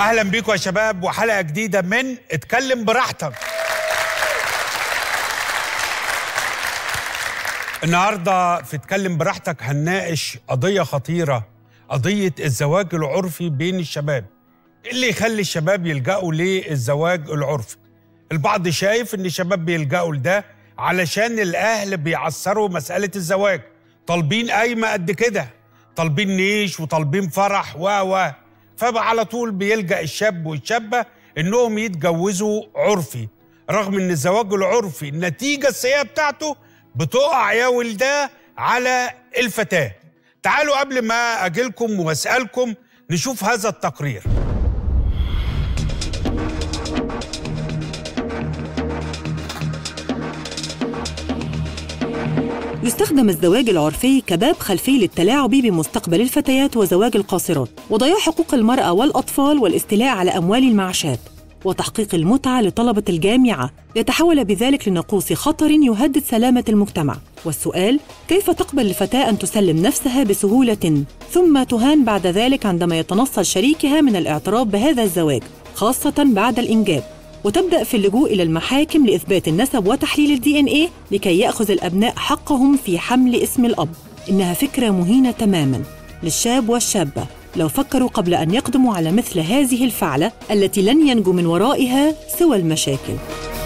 اهلا بيكم يا شباب وحلقه جديده من اتكلم براحتك النهارده في اتكلم براحتك هنناقش قضيه خطيره قضيه الزواج العرفي بين الشباب إيه اللي يخلي الشباب يلجأوا للزواج العرفي البعض شايف ان الشباب بيلجأوا لده علشان الاهل بيعثروا مساله الزواج طالبين قايمه قد كده طالبين نيش وطالبين فرح و و فبقى على طول بيلجأ الشاب والشابه انهم يتجوزوا عرفي رغم ان الزواج العرفي النتيجه السيئه بتاعته بتقع يا ولداه على الفتاه تعالوا قبل ما اجيلكم واسالكم نشوف هذا التقرير يستخدم الزواج العرفي كباب خلفي للتلاعب بمستقبل الفتيات وزواج القاصرات وضياع حقوق المرأة والأطفال والاستيلاء على أموال المعاشات وتحقيق المتعة لطلبة الجامعة يتحول بذلك لنقوص خطر يهدد سلامة المجتمع والسؤال كيف تقبل الفتاة أن تسلم نفسها بسهولة ثم تهان بعد ذلك عندما يتنصل شريكها من الاعتراف بهذا الزواج خاصة بعد الإنجاب وتبدأ في اللجوء إلى المحاكم لإثبات النسب وتحليل الدي إن إيه لكي يأخذ الأبناء حقهم في حمل اسم الأب إنها فكرة مهينة تماماً للشاب والشابة لو فكروا قبل أن يقدموا على مثل هذه الفعلة التي لن ينجو من ورائها سوى المشاكل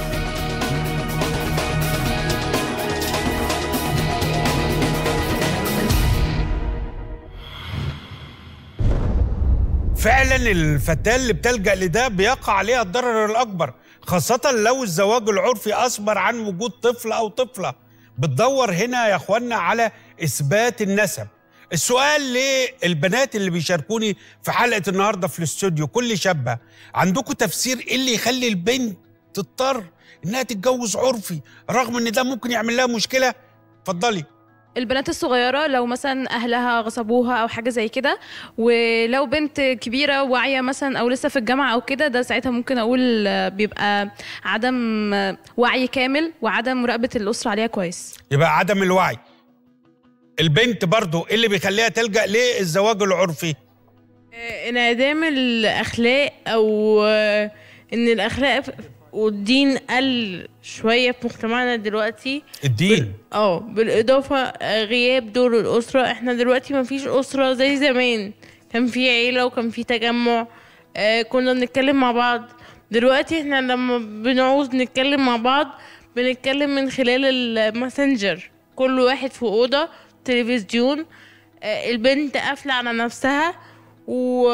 فعلا الفتاة اللي بتلجأ لده بيقع عليها الضرر الأكبر خاصة لو الزواج العرفي أصبر عن وجود طفل أو طفلة بتدور هنا يا أخوانا على إثبات النسب السؤال للبنات اللي بيشاركوني في حلقة النهاردة في الاستوديو كل شابة عندكم تفسير إيه اللي يخلي البنت تضطر إنها تتجوز عرفي رغم إن ده ممكن يعمل لها مشكلة اتفضلي البنات الصغيرة لو مثلا أهلها غصبوها أو حاجة زي كده ولو بنت كبيرة واعية مثلا أو لسه في الجامعة أو كده ده ساعتها ممكن أقول آه، بيبقى عدم آه، وعي كامل وعدم مراقبة الأسرة عليها كويس يبقى عدم الوعي البنت برضو إيه اللي بيخليها تلجأ للزواج العرفي انعدام الاخلاق او آه، ان الاخلاق ف- والدين قل شويه في مجتمعنا دلوقتي الدين اه بالاضافه آه، غياب دور الاسره احنا دلوقتي ما فيش اسره زي زمان كان في عيله وكان في تجمع آه، كنا بنتكلم مع بعض دلوقتي احنا لما بنعوز نتكلم مع بعض بنتكلم من خلال الماسنجر كل واحد في اوضه تلفزيون آه، البنت قافله على نفسها و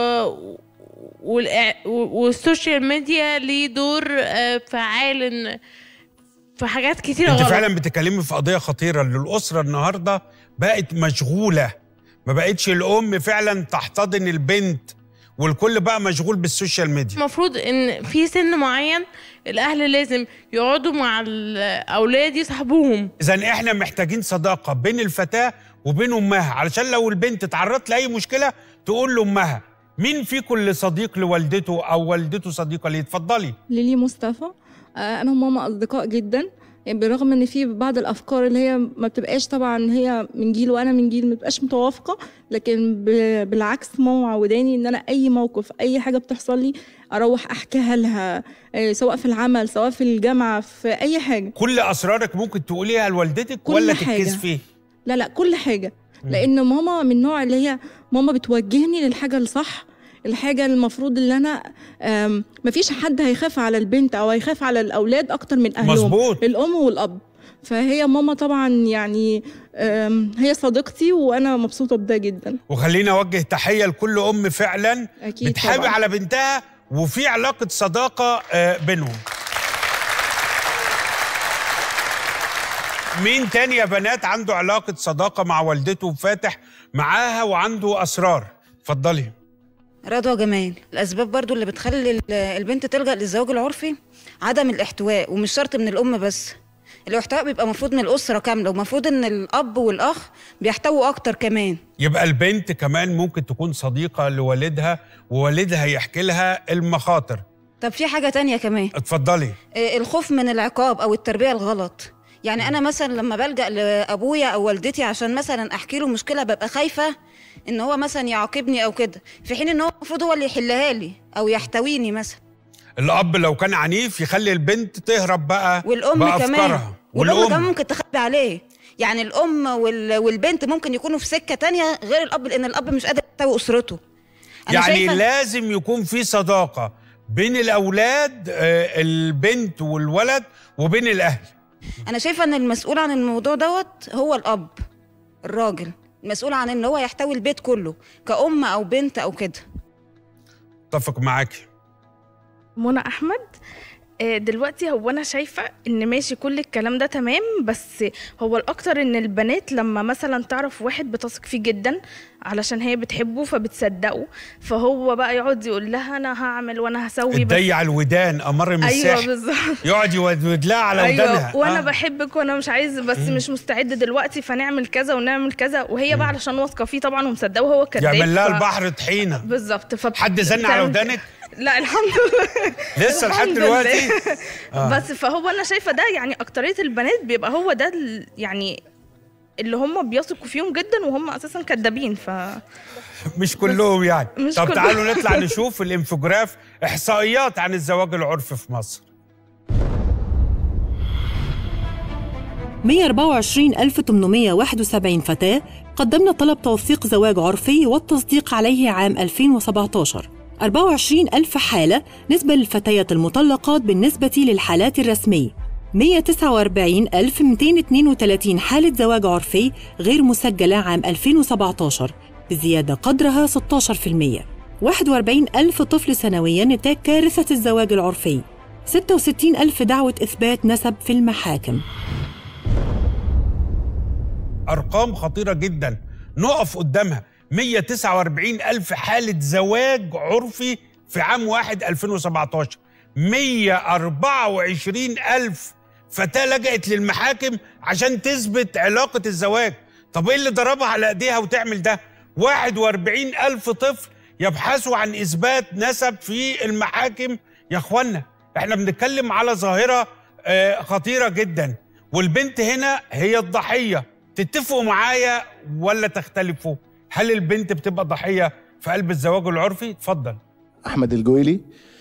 والإع- والسوشيال ميديا ليه دور آه، فعال إن- في حاجات كتيرة انت غلط فعلا بتتكلمي في قضيه خطيره ان الاسره النهارده بقت مشغوله ما بقتش الام فعلا تحتضن البنت والكل بقى مشغول بالسوشيال ميديا المفروض ان في سن معين الاهل لازم يقعدوا مع الاولاد يصاحبوهم اذا احنا محتاجين صداقه بين الفتاه وبين امها علشان لو البنت اتعرضت لاي مشكله تقول لامها مين فيكم اللي صديق لوالدته او والدته صديقه ليه اتفضلي ليلي مصطفى آه، انا وماما اصدقاء جدا يعني بالرغم ان في بعض الافكار اللي هي ما بتبقاش طبعا هي من جيل وانا من جيل ما بتبقاش متوافقه لكن ب- بالعكس ماما معوداني ان انا اي موقف اي حاجه بتحصل لي اروح احكيها لها آه، سواء في العمل سواء في الجامعه في اي حاجه كل اسرارك ممكن تقوليها لوالدتك كل ولا حاجة. تتكسفي لا لا كل حاجه لان ماما من النوع اللي هي ماما بتوجهني للحاجه الصح الحاجة المفروض اللي أنا آم، مفيش حد هيخاف على البنت أو هيخاف على الأولاد أكتر من أهلهم مظبوط. الأم والأب فهي ماما طبعا يعني آم، هي صديقتي وأنا مبسوطة بده جدا وخلينا اوجه تحيه لكل ام فعلا أكيد بتحابي طبعاً. على بنتها وفي علاقه صداقه آه، بينهم مين تاني يا بنات عنده علاقه صداقه مع والدته وفاتح معاها وعنده اسرار اتفضلي رضوى جمال الاسباب برضو اللي بتخلي ال- البنت تلجا للزواج العرفي عدم الاحتواء ومش شرط من الام بس الاحتواء بيبقى المفروض من الاسره كامله ومفروض ان الاب والاخ بيحتووا اكتر كمان يبقى البنت كمان ممكن تكون صديقه لوالدها ووالدها يحكي لها المخاطر طب في حاجه تانية كمان اتفضلي آه، الخوف من العقاب او التربيه الغلط يعني انا مثلا لما بلجا لابويا او والدتي عشان مثلا احكي له مشكله ببقى خايفه ان هو مثلا يعاقبني او كده في حين ان هو المفروض هو اللي يحلها لي او يحتويني مثلا الاب لو كان عنيف يخلي البنت تهرب بقى والام بأفكارها. كمان والام والام كمان ممكن تخبي عليه يعني الام وال... والبنت ممكن يكونوا في سكه تانية غير الاب لان الاب مش قادر يحتوي اسرته أنا يعني شايفة- لازم يكون في صداقه بين الاولاد آه، البنت والولد وبين الاهل انا شايفه ان المسؤول عن الموضوع دوت هو الاب الراجل المسؤول عن ان هو يحتوي البيت كله كأم او بنت او كده اتفق معاكي منى احمد آه، دلوقتي هو انا شايفه ان ماشي كل الكلام ده تمام بس هو الاكتر ان البنات لما مثلا تعرف واحد بتثق فيه جدا علشان هي بتحبه فبتصدقه فهو بقى يقعد يقول لها انا هعمل وانا هسوي بس تضيع الودان امر من ايوه الساحر بالظبط يقعد يودود لها على ودانها ايوه وانا آه. بحبك وانا مش عايز بس مش مستعد دلوقتي فنعمل كذا ونعمل كذا وهي بقى علشان واثقه فيه طبعا ومصدقه وهو كذاب يعمل لها ف- البحر طحينه بالظبط ف حد زن على ودانك لا الحمد لله لسه لحد الحمد دلوقتي لله. آه. بس فهو انا شايفه ده يعني اكتريه البنات بيبقى هو ده ال- يعني اللي هم بيثقوا فيهم جدا وهم اساسا كدابين ف مش كلهم يعني مش طب كلهم. تعالوا نطلع نشوف الانفوجراف احصائيات عن الزواج العرفي في مصر 124871 فتاة قدمنا طلب توثيق زواج عرفي والتصديق عليه عام 2017 24 ألف حالة نسبة للفتيات المطلقات بالنسبة للحالات الرسمية 149232 حالة زواج عرفي غير مسجلة عام 2017 بزيادة قدرها 16% 41 ألف طفل سنويا نتاج كارثة الزواج العرفي 66 ألف دعوة إثبات نسب في المحاكم ارقام خطيره جدا نقف قدامها 149 الف حاله زواج عرفي في عام واحد 2017 124 الف فتاه لجأت للمحاكم عشان تثبت علاقه الزواج طب ايه اللي ضربها على ايديها وتعمل ده 41 الف طفل يبحثوا عن اثبات نسب في المحاكم يا اخوانا احنا بنتكلم على ظاهره آه، خطيره جدا والبنت هنا هي الضحيه تتفقوا معايا ولا تختلفوا هل البنت بتبقى ضحيه في قلب الزواج العرفي اتفضل احمد الجويلي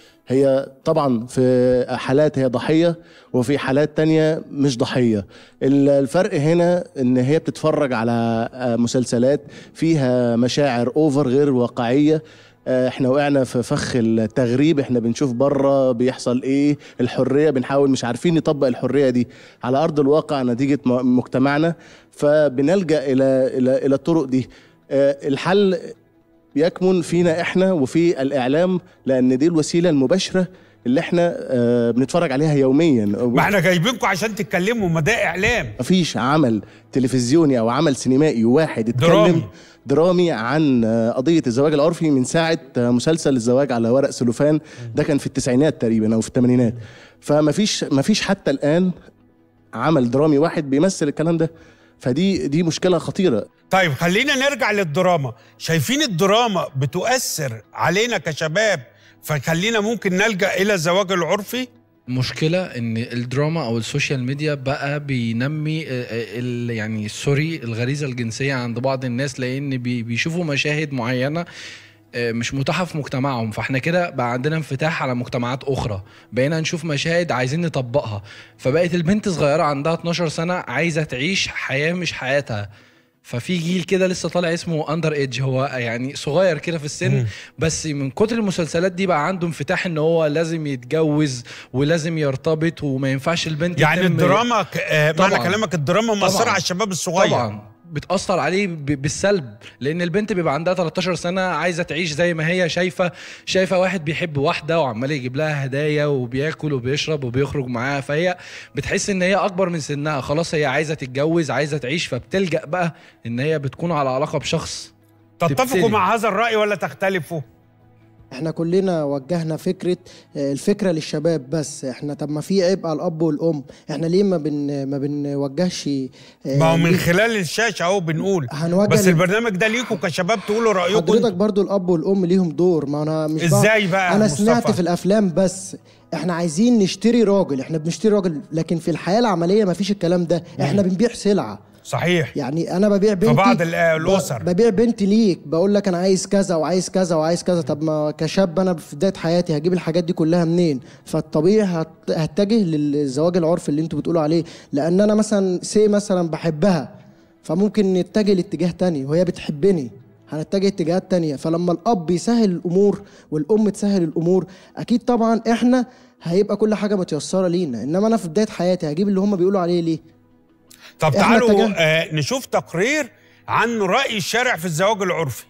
هي طبعا في حالات هي ضحيه وفي حالات تانية مش ضحيه ال- الفرق هنا ان هي بتتفرج على آه، مسلسلات فيها مشاعر اوفر غير واقعيه آه، احنا وقعنا في فخ التغريب احنا بنشوف بره بيحصل ايه الحريه بنحاول مش عارفين نطبق الحريه دي على ارض الواقع نتيجه م- مجتمعنا فبنلجا الى الى الى الطرق دي آه، الحل يكمن فينا احنا وفي الاعلام لان دي الوسيله المباشره اللي احنا آه، بنتفرج عليها يوميا ما احنا جايبينكم عشان تتكلموا ما ده اعلام مفيش عمل تلفزيوني او عمل سينمائي واحد اتكلم درامي. درامي عن آه، قضيه الزواج العرفي من ساعه آه، مسلسل الزواج على ورق سلوفان ده كان في التسعينات تقريبا او في الثمانينات فمفيش مفيش حتى الان عمل درامي واحد بيمثل الكلام ده فدي دي مشكله خطيره طيب خلينا نرجع للدراما شايفين الدراما بتؤثر علينا كشباب فخلينا ممكن نلجأ إلى الزواج العرفي مشكلة ان الدراما او السوشيال ميديا بقى بينمي آه، آه، ال يعني سوري الغريزة الجنسية عند بعض الناس لان بي- بيشوفوا مشاهد معينة آه، مش متاحة في مجتمعهم فاحنا كده بقى عندنا انفتاح على مجتمعات اخرى بقينا نشوف مشاهد عايزين نطبقها فبقت البنت صغيرة عندها 12 سنة عايزة تعيش حياة مش حياتها ففي جيل كده لسه طالع اسمه اندر ايدج هو يعني صغير كده في السن بس من كتر المسلسلات دي بقى عنده انفتاح ان هو لازم يتجوز ولازم يرتبط وما ينفعش البنت يعني تتم- الدراما ك- آه، معنى طبعاً. كلامك الدراما مأثرة طبعاً. على الشباب الصغير طبعا بتأثر عليه ب- بالسلب لأن البنت بيبقى عندها 13 سنة عايزة تعيش زي ما هي شايفة شايفة واحد بيحب واحدة وعمال يجيب لها هدايا وبياكل وبيشرب وبيخرج معاها فهي بتحس إن هي أكبر من سنها خلاص هي عايزة تتجوز عايزة تعيش فبتلجأ بقى إن هي بتكون على علاقة بشخص تتفقوا تبتدي. مع هذا الرأي ولا تختلفوا احنا كلنا وجهنا فكره آه، الفكره للشباب بس احنا طب ما في عيب على الاب والام احنا ليه ما بن ما بنوجهش آه، ما هو من ليه- خلال الشاشة أهو بنقول هنوجه بس لل- البرنامج ده ليكوا كشباب تقولوا رأيكم حضرتك برضو الاب والام ليهم دور ما انا مش بقى- إزاي بقى انا مصطفى؟ سمعت في الافلام بس احنا عايزين نشتري راجل احنا بنشتري راجل لكن في الحياه العمليه ما فيش الكلام ده احنا بنبيع سلعه صحيح يعني انا ببيع بنتي في بعض ال- الأسر. ب- ببيع بنتي ليك بقول لك انا عايز كذا وعايز كذا وعايز كذا طب ما كشاب انا في بدايه حياتي هجيب الحاجات دي كلها منين فالطبيعي هت- هتجه للزواج العرفي اللي انتوا بتقولوا عليه لان انا مثلا سي مثلا بحبها فممكن نتجه لاتجاه تاني وهي بتحبني هنتجه اتجاهات تانية فلما الاب يسهل الامور والام تسهل الامور اكيد طبعا احنا هيبقى كل حاجه متيسره لينا انما انا في بدايه حياتي هجيب اللي هم بيقولوا عليه ليه طب إحنا تعالوا اتجهنا. آه نشوف تقرير عن رأي الشارع في الزواج العرفي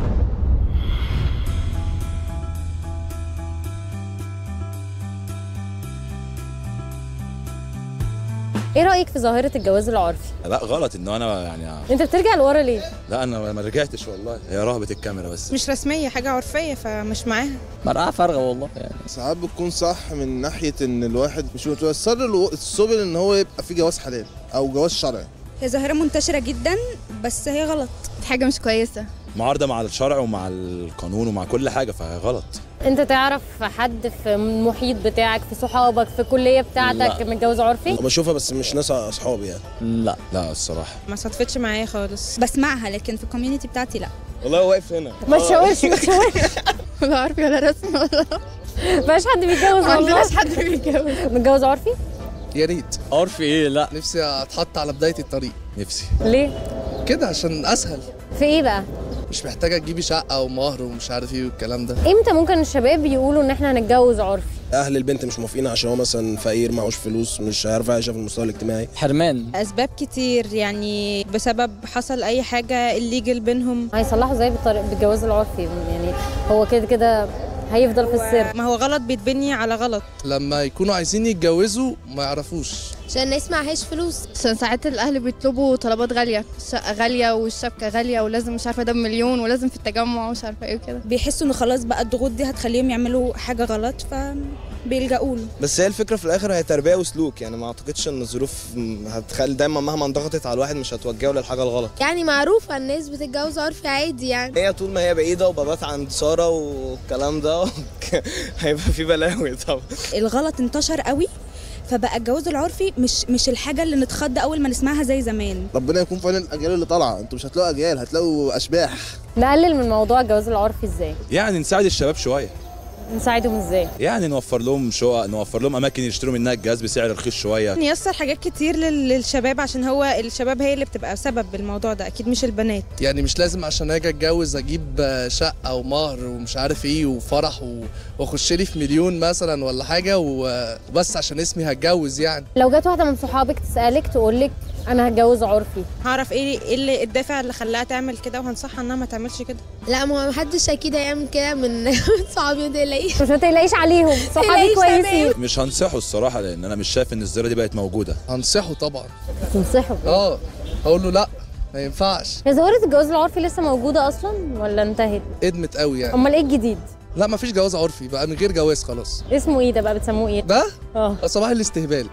ايه رايك في ظاهره الجواز العرفي لا غلط ان انا يعني انت بترجع لورا ليه لا انا ما رجعتش والله هي رهبه الكاميرا بس مش رسمية حاجة عرفية فمش معاها مرأة فارغة والله يعني ساعات بتكون صح من ناحية إن الواحد مش متوصل له السبل إن هو يبقى في جواز حلال أو جواز شرعي هي ظاهرة منتشرة جدا بس هي غلط حاجة مش كويسة معارضه مع الشرع ومع القانون ومع كل حاجه فهي غلط انت تعرف حد في المحيط بتاعك في صحابك في الكليه بتاعتك لا. متجوز عرفي بشوفها بس مش ناس أصحابي يعني لا لا الصراحه ما صدفتش معايا خالص بسمعها لكن في الكوميونتي بتاعتي لا والله واقف هنا ما تشاورش ما تشاورش ولا عرفي ولا رسمي ولا مبقاش حد بيتجوز ما والله عندناش حد بيتجوز متجوز عرفي يا ريت عرفي ايه لا نفسي اتحط على بدايه الطريق نفسي ليه كده عشان اسهل في ايه بقى مش محتاجه تجيبي شقه ومهر ومش عارف ايه والكلام ده امتى ممكن الشباب يقولوا ان احنا هنتجوز عرفي أهل البنت مش موافقين عشان هو مثلا فقير معهوش فلوس مش هيعرف يعيش في المستوى الاجتماعي حرمان أسباب كتير يعني بسبب حصل أي حاجة الليجل بينهم هيصلحوا ازاي بالطريق بالجواز العرفي يعني هو كده كده هيفضل في السر ما هو غلط بيتبني على غلط لما يكونوا عايزين يتجوزوا ما يعرفوش عشان الناس معهاش فلوس عشان ساعات الاهل بيطلبوا طلبات غاليه الشقه غاليه والشبكه غاليه ولازم مش عارفه ده بمليون ولازم في التجمع ومش عارفه ايه وكده بيحسوا إن خلاص بقى الضغوط دي هتخليهم يعملوا حاجة غلط فبيلجأوا له بس هي الفكرة في الآخر هي تربية وسلوك يعني ما أعتقدش إن الظروف هتخلي دايما مهما انضغطت على الواحد مش هتوجهه للحاجة الغلط يعني معروفه الناس بتتجوز عرفي عادي يعني هي طول ما هي بعيدة وبابات عند سارة والكلام ده هيبقى في بلاوي طبعا الغلط انتشر قوي فبقى الجواز العرفي مش مش الحاجة اللي نتخض أول ما نسمعها زي زمان ربنا يكون في عون الأجيال اللي طالعة أنتوا مش هتلاقوا أجيال هتلاقوا أشباح نقلل من موضوع الجواز العرفي ازاي يعني نساعد الشباب شويه نساعدهم ازاي يعني نوفر لهم شقق نوفر لهم اماكن يشتروا منها الجهاز بسعر رخيص شويه نيسر حاجات كتير لل- للشباب عشان هو الشباب هي اللي بتبقى سبب بالموضوع ده أكيد مش البنات يعني مش لازم عشان اجي اتجوز اجيب شقه ومهر ومش عارف ايه وفرح و- واخش لي في مليون مثلا ولا حاجه و- وبس عشان اسمي هتجوز يعني لو جت واحده من صحابك تسالك تقول لك انا هتجوز عرفي هعرف ايه ايه اللي الدافع اللي خلاها تعمل كده وهنصحها انها ما تعملش كده لا ما هو محدش اكيد هيعمل كده من صحابي ما تقلقيش مش ما تقلقيش عليهم صحابي تقلقيش كويسين مش هنصحه الصراحه لان انا مش شايف ان الظاهره دي بقت موجوده هنصحه طبعا تنصحوا اه اقول له لا ما ينفعش هي ظاهره الجواز العرفي لسه موجوده اصلا ولا انتهت ادمت قوي يعني امال ايه الجديد لا ما فيش جواز عرفي بقى من غير جواز خلاص اسمه ايه ده بقى بتسموه ايه ده اه صباح الاستهبال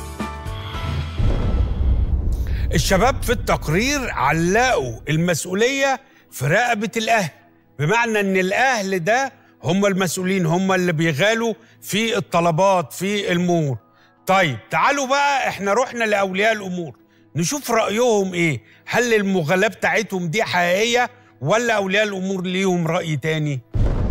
الشباب في التقرير علقوا المسؤولية في رقبة الأهل بمعنى أن الأهل ده هم المسؤولين هم اللي بيغالوا في الطلبات في المهور طيب تعالوا بقى احنا رحنا لأولياء الأمور نشوف رأيهم ايه هل المغالاة بتاعتهم دي حقيقية ولا أولياء الأمور ليهم رأي تاني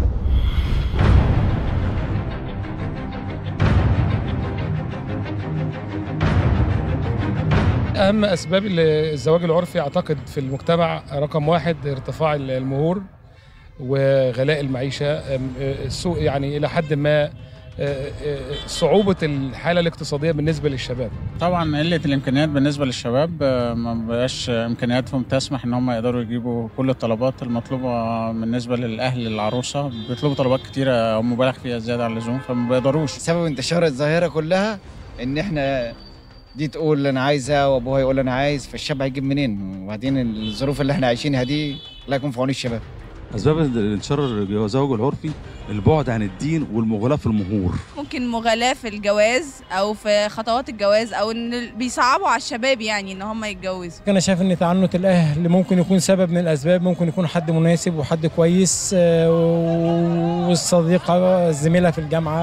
أهم أسباب الزواج العرفي أعتقد في المجتمع رقم واحد ارتفاع المهور وغلاء المعيشة أم- السوق يعني إلى حد ما أه، أه، صعوبة الحالة الاقتصادية بالنسبة للشباب طبعا قلة الإمكانيات بالنسبة للشباب آه، ما بقاش إمكانياتهم تسمح إن هم يقدروا يجيبوا كل الطلبات المطلوبة بالنسبة للأهل العروسة بيطلبوا طلبات كتيرة أو مبالغ فيها زيادة عن اللزوم فما بيقدروش سبب انتشار الظاهرة كلها إن إحنا دي تقول انا عايزه وابوها يقول انا عايز فالشاب هيجيب منين وبعدين الظروف اللي احنا عايشينها دي الله يكون في عون الشباب اسباب انتشار الزواج العرفي البعد عن الدين والمغالاة في المهور ممكن مغالاة في الجواز او في خطوات الجواز او ان بيصعبوا على الشباب يعني ان هم يتجوزوا انا شايف ان تعنت الاهل ممكن يكون سبب من الاسباب ممكن يكون حد مناسب وحد كويس آه، والصديقه الزميله في الجامعه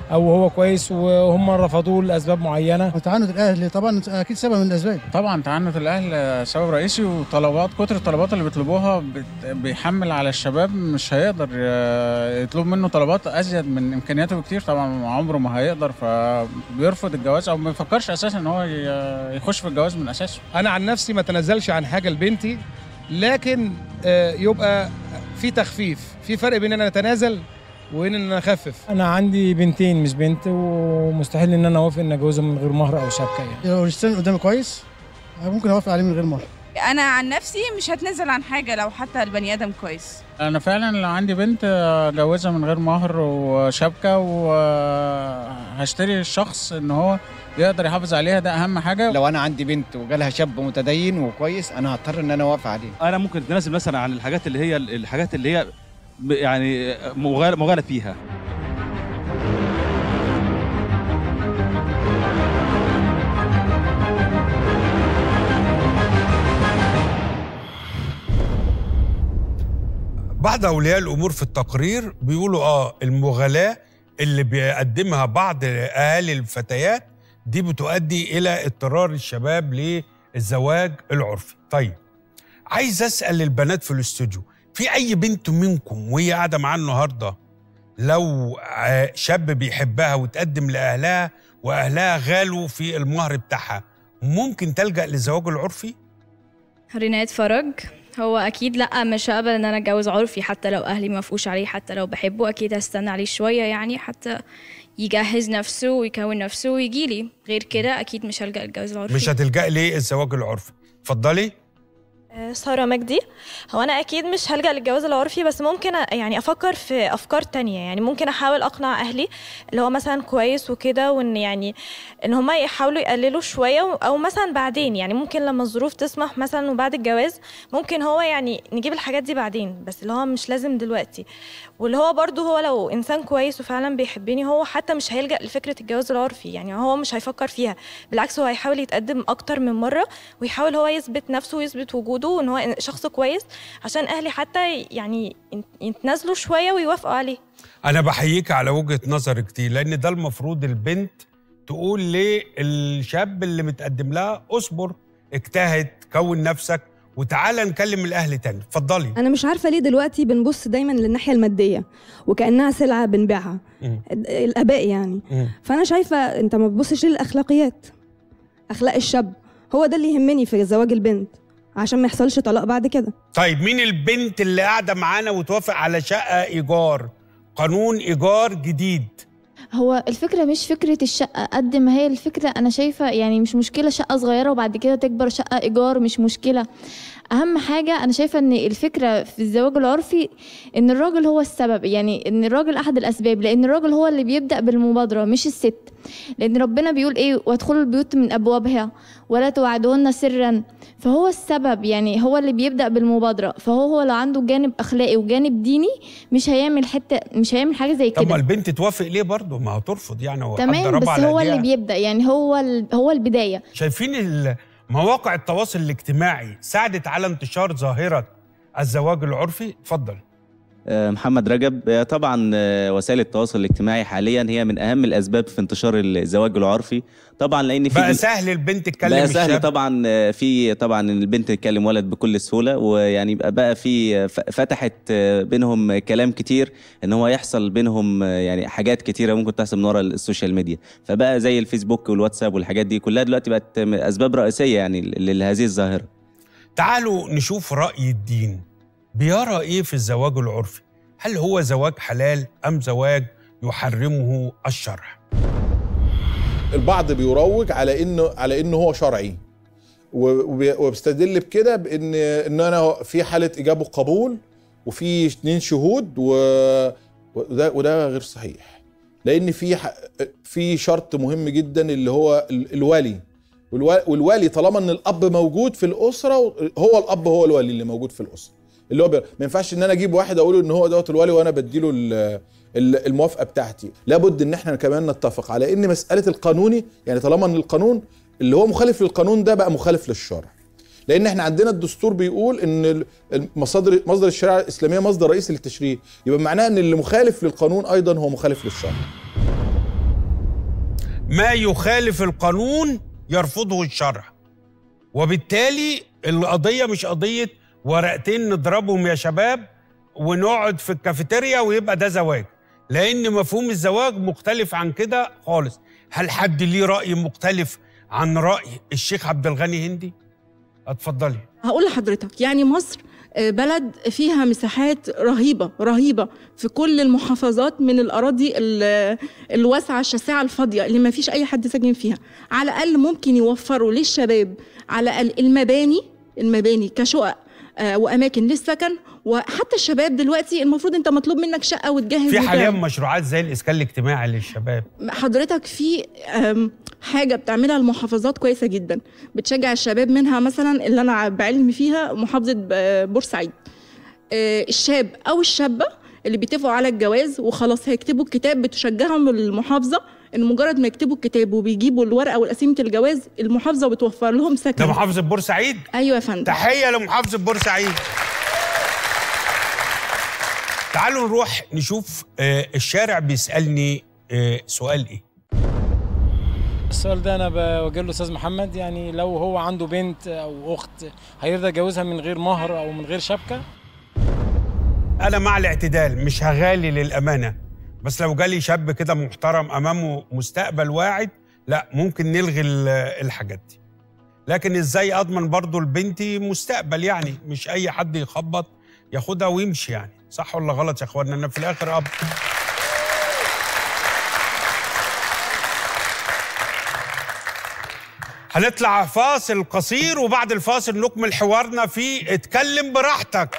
او هو كويس وهم رفضوه لاسباب معينه تعنت الاهل طبعا اكيد سبب من الاسباب طبعا تعنت الاهل سبب رئيسي وطلبات كتر الطلبات اللي بيطلبوها بت- بيحمل على الشباب مش هيقدر ي- يطلب منه طلبات ازيد من امكانياته بكتير طبعا عمره ما هيقدر فبيرفض الجواز او ما بيفكرش اساسا ان هو ي- يخش في الجواز من اساسه انا عن نفسي ما تنازلش عن حاجه لبنتي لكن آه، يبقى في تخفيف في فرق بين ان انا اتنازل وان انا اخفف انا عندي بنتين مش بنت ومستحيل ان انا اوافق ان اتجوزهم من غير مهر او شبكه يعني لو الانسان قدامي كويس ممكن اوافق عليه من غير مهر انا عن نفسي مش هتنزل عن حاجه لو حتى البني ادم كويس انا فعلا لو عندي بنت اجوزها من غير مهر وشبكه وهشتري الشخص ان هو يقدر يحافظ عليها ده اهم حاجه لو انا عندي بنت وجالها شاب متدين وكويس انا هضطر ان انا اوافق عليه انا ممكن اتنازل مثلا عن الحاجات اللي هي الحاجات اللي هي ب- يعني مغالى مغالى فيها بعض اولياء الامور في التقرير بيقولوا اه المغالاه اللي بيقدمها بعض اهالي الفتيات دي بتؤدي الى اضطرار الشباب للزواج العرفي طيب عايز اسال البنات في الاستوديو في اي بنت منكم وهي قاعده معاه النهارده لو ع- شاب بيحبها وتقدم لاهلها واهلها غالوا في المهر بتاعها ممكن تلجا للزواج العرفي رينات فرج هو اكيد لا مش هقبل ان انا اتجوز عرفي حتى لو اهلي ما فوش عليه حتى لو بحبه اكيد هستنى عليه شويه يعني حتى يجهز نفسه ويكون نفسه ويجي لي غير كده اكيد مش هلجا للجواز العرفي مش هتلجا للزواج العرفي اتفضلي آه، سارة مجدي هو أنا أكيد مش هلجأ للجواز العرفي بس ممكن أ- يعني أفكر في أفكار تانية يعني ممكن أحاول أقنع أهلي اللي هو مثلا كويس وكده وإن يعني إن هما يحاولوا يقللوا شوية و- أو مثلا بعدين يعني ممكن لما الظروف تسمح مثلا وبعد الجواز ممكن هو يعني نجيب الحاجات دي بعدين بس اللي هو مش لازم دلوقتي واللي هو برضه هو لو إنسان كويس وفعلا بيحبني هو حتى مش هيلجأ لفكرة الجواز العرفي يعني هو مش هيفكر فيها بالعكس هو هيحاول يتقدم أكتر من مرة ويحاول هو يثبت نفسه ويثبت وجوده وان هو شخص كويس عشان اهلي حتى يعني يتنازلوا شويه ويوافقوا عليه انا بحييك على وجهه نظرك دي لان ده المفروض البنت تقول للشاب اللي متقدم لها اصبر اجتهد كون نفسك وتعالى نكلم الاهل تاني اتفضلي انا مش عارفه ليه دلوقتي بنبص دايما للناحيه الماديه وكانها سلعه بنبيعها مم. الاباء يعني مم. فانا شايفه انت ما تبصش للاخلاقيات اخلاق الشاب هو ده اللي يهمني في زواج البنت عشان ما يحصلش طلاق بعد كده طيب مين البنت اللي قاعده معانا وتوافق على شقه ايجار قانون ايجار جديد هو الفكرة مش فكرة الشقة قد ما هي الفكرة أنا شايفة يعني مش مشكلة شقة صغيرة وبعد كده تكبر شقة إيجار مش مشكلة أهم حاجة أنا شايفة إن الفكرة في الزواج العرفي إن الراجل هو السبب يعني إن الراجل أحد الأسباب لأن الراجل هو اللي بيبدأ بالمبادرة مش الست لأن ربنا بيقول إيه وادخلوا البيوت من أبوابها ولا توعدوهن سرا فهو السبب يعني هو اللي بيبدأ بالمبادرة فهو هو لو عنده جانب أخلاقي وجانب ديني مش هيعمل حتة مش هيعمل حاجة زي طب ما كده البنت توافق ليه برضه ما هترفض يعني هو حد تمام ضربها بس على هو اللي إيديها. بيبدأ يعني هو ال- هو البداية شايفين ال- مواقع التواصل الاجتماعي ساعدت على انتشار ظاهره الزواج العرفي اتفضل آه، محمد رجب آه، طبعا آه، وسائل التواصل الاجتماعي حاليا هي من اهم الاسباب في انتشار الزواج العرفي طبعا لان في بقى سهل البنت تكلم بقى سهل الشاب طبعا آه، في طبعا ان البنت تكلم ولد بكل سهوله ويعني بقى بقى في آه، ف- فتحت آه، بينهم كلام كتير ان هو يحصل بينهم آه، يعني حاجات كتيره ممكن تحصل من ورا السوشيال ميديا فبقى زي الفيسبوك والواتساب والحاجات دي كلها دلوقتي بقت اسباب رئيسيه يعني ل- لهذه الظاهره تعالوا نشوف راي الدين بيرى ايه في الزواج العرفي هل هو زواج حلال ام زواج يحرمه الشرع البعض بيروج على انه على انه هو شرعي وبي- وبيستدل بكده بان ان انا في حاله اجابه وقبول وفي اتنين شهود و... وده وده غير صحيح لان في ح... في شرط مهم جدا اللي هو ال- الولي والو- والولي طالما ان الاب موجود في الاسره هو الاب هو الولي اللي موجود في الاسره اللي هو بي... ما ينفعش ان انا اجيب واحد اقول ان هو دوت الولي وانا بديله ال... ال- الموافقه بتاعتي لابد ان احنا كمان نتفق على ان مساله القانوني يعني طالما ان القانون اللي هو مخالف للقانون ده بقى مخالف للشرع لان احنا عندنا الدستور بيقول ان ال- المصادر مصدر الشريعه الاسلاميه مصدر رئيسي للتشريع يبقى معناه ان اللي مخالف للقانون ايضا هو مخالف للشرع ما يخالف القانون يرفضه الشرع وبالتالي القضيه مش قضيه ورقتين نضربهم يا شباب ونقعد في الكافيتيريا ويبقى ده زواج لان مفهوم الزواج مختلف عن كده خالص هل حد ليه راي مختلف عن راي الشيخ عبد الغني هندي اتفضلي هقول لحضرتك يعني مصر آه، بلد فيها مساحات رهيبة رهيبة في كل المحافظات من الأراضي ال- الواسعة الشاسعة الفاضية اللي ما فيش أي حد ساكن فيها على الأقل ممكن يوفروا للشباب على الأقل المباني المباني كشقق آه، وأماكن للسكن وحتى الشباب دلوقتي المفروض أنت مطلوب منك شقة وتجهز في وتعمل. حاليا مشروعات زي الاسكان الاجتماعي للشباب حضرتك في أم، حاجه بتعملها المحافظات كويسه جدا بتشجع الشباب منها مثلا اللي انا بعلم فيها محافظه ب- بورسعيد آه، الشاب او الشابه اللي بيتفقوا على الجواز وخلاص هيكتبوا الكتاب بتشجعهم المحافظه ان مجرد ما يكتبوا الكتاب وبيجيبوا الورقه والقسيمه الجواز المحافظه بتوفر لهم سكن ده محافظه بورسعيد ايوه يا فندم تحيه لمحافظه بورسعيد تعالوا نروح نشوف آه، الشارع بيسالني آه، سؤال ايه السؤال ده انا بوجه له استاذ محمد يعني لو هو عنده بنت او اخت هيرضى يجوزها من غير مهر او من غير شبكه انا مع الاعتدال مش هغالي للامانه بس لو جالي شاب كده محترم امامه مستقبل واعد لا ممكن نلغي ال- الحاجات دي لكن ازاي اضمن برضو لبنتي مستقبل يعني مش اي حد يخبط ياخدها ويمشي يعني صح ولا غلط يا اخوانا انا في الاخر اب هنطلع فاصل قصير وبعد الفاصل نكمل حوارنا في اتكلم براحتك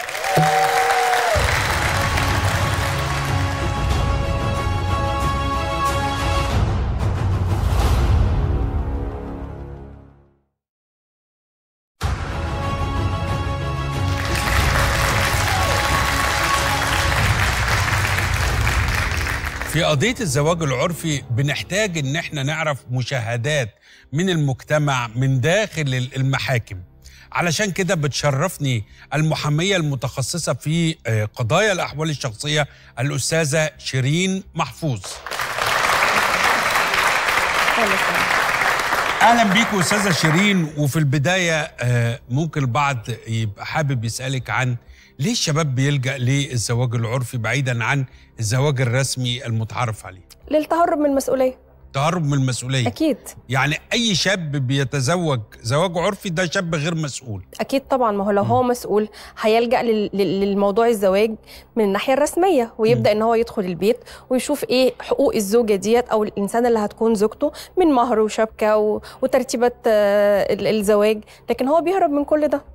في قضية الزواج العرفي بنحتاج إن احنا نعرف مشاهدات من المجتمع من داخل المحاكم علشان كده بتشرفني المحامية المتخصصة في آه، قضايا الأحوال الشخصية الأستاذة شيرين محفوظ أهلا بيك أستاذة شيرين وفي البداية آه، ممكن البعض يبقى حابب يسألك عن ليه الشباب بيلجأ للزواج العرفي بعيدا عن الزواج الرسمي المتعارف عليه للتهرب من المسؤوليه تهرب من المسؤولية اكيد يعني أي شاب بيتزوج زواج عرفي ده شاب غير مسؤول اكيد طبعا ما هو لو هو مسؤول هيلجا لل- لل- للموضوع الزواج من الناحيه الرسميه ويبدا ان هو يدخل البيت ويشوف ايه حقوق الزوجه ديت او الانسان اللي هتكون زوجته من مهر وشبكه و- وترتيبات آه، ال- الزواج لكن هو بيهرب من كل ده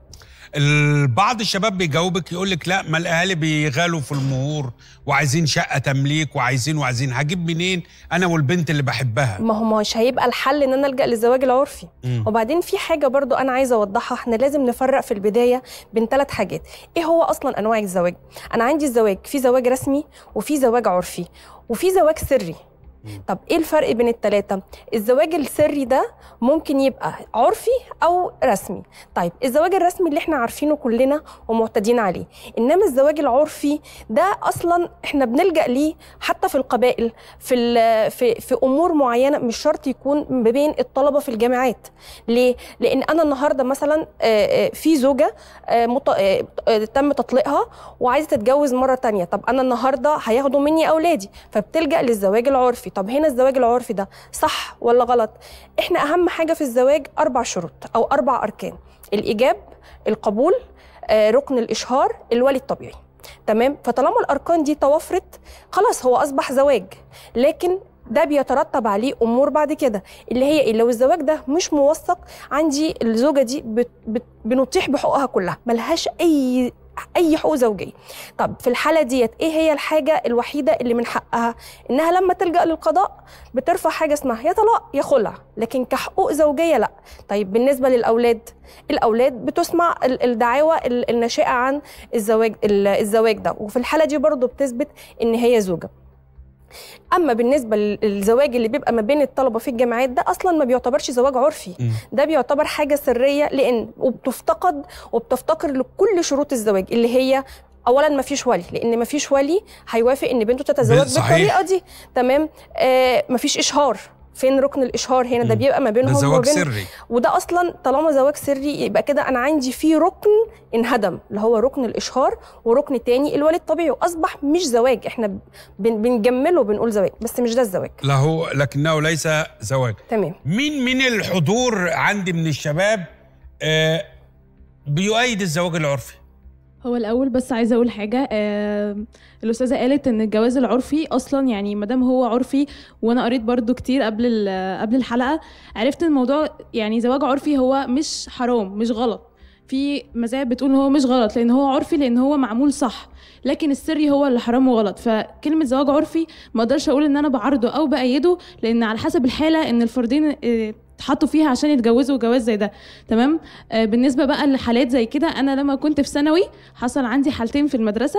البعض الشباب بيجاوبك يقول لك لا ما الاهالي بيغالوا في المهور وعايزين شقه تمليك وعايزين وعايزين هجيب منين انا والبنت اللي بحبها ما هو مش هيبقى الحل ان انا الجا للزواج العرفي مم. وبعدين في حاجه برضو انا عايزه اوضحها احنا لازم نفرق في البدايه بين ثلاث حاجات ايه هو اصلا انواع الزواج انا عندي الزواج في زواج رسمي وفي زواج عرفي وفي زواج سري طب ايه الفرق بين الثلاثه الزواج السري ده ممكن يبقى عرفي او رسمي طيب الزواج الرسمي اللي احنا عارفينه كلنا ومعتادين عليه انما الزواج العرفي ده اصلا احنا بنلجا ليه حتى في القبائل في ال- في في امور معينه مش شرط يكون ما بين الطلبه في الجامعات ليه لان انا النهارده مثلا آه، آه، في زوجه آه، مط- آه، آه، تم تطليقها وعايزه تتجوز مره تانية طب انا النهارده هياخدوا مني اولادي فبتلجا للزواج العرفي طب هنا الزواج العرفي ده صح ولا غلط احنا اهم حاجه في الزواج اربع شروط او اربع اركان الايجاب القبول آه، ركن الاشهار الولي الطبيعي تمام فطالما الاركان دي توفرت خلاص هو اصبح زواج لكن ده بيترتب عليه امور بعد كده اللي هي ايه لو الزواج ده مش موثق عندي الزوجه دي بت بت بنطيح بحقوقها كلها ملهاش اي اي حقوق زوجيه طب في الحاله ديت ايه هي الحاجه الوحيده اللي من حقها انها لما تلجا للقضاء بترفع حاجه اسمها يا طلاق يا خلع لكن كحقوق زوجيه لا طيب بالنسبه للاولاد الاولاد بتسمع ال- الدعاوى ال- الناشئه عن الزواج ال- الزواج ده وفي الحاله دي برضو بتثبت ان هي زوجه اما بالنسبه لل- للزواج اللي بيبقى ما بين الطلبه في الجامعات ده اصلا ما بيعتبرش زواج عرفي ده بيعتبر حاجه سريه لان وبتفتقد وبتفتقر لكل شروط الزواج اللي هي اولا ما فيش ولي لان ما فيش ولي هيوافق ان بنته تتزوج صحيح. بالطريقه دي تمام آه ما فيش اشهار فين ركن الاشهار هنا ده مم. بيبقى ما ده بينهم زواج وبين سري. وده اصلا طالما زواج سري يبقى كده انا عندي فيه ركن انهدم اللي هو ركن الاشهار وركن تاني الولي الطبيعي واصبح مش زواج احنا بن بنجمله بنقول زواج بس مش ده الزواج له لكنه ليس زواج تمام مين من الحضور عندي من الشباب آه بيؤيد الزواج العرفي هو الاول بس عايزه اقول حاجه آه الاستاذه قالت ان الجواز العرفي اصلا يعني ما دام هو عرفي وانا قريت برضو كتير قبل ال- قبل الحلقه عرفت ان الموضوع يعني زواج عرفي هو مش حرام مش غلط في مذاهب بتقول ان هو مش غلط لان هو عرفي لان هو معمول صح لكن السري هو اللي حرام وغلط فكلمه زواج عرفي ما اقدرش اقول ان انا بعارضه او بايده لان على حسب الحاله ان الفردين آه، اتحطوا فيها عشان يتجوزوا جواز زي ده تمام آه بالنسبه بقى لحالات زي كده انا لما كنت في ثانوي حصل عندي حالتين في المدرسه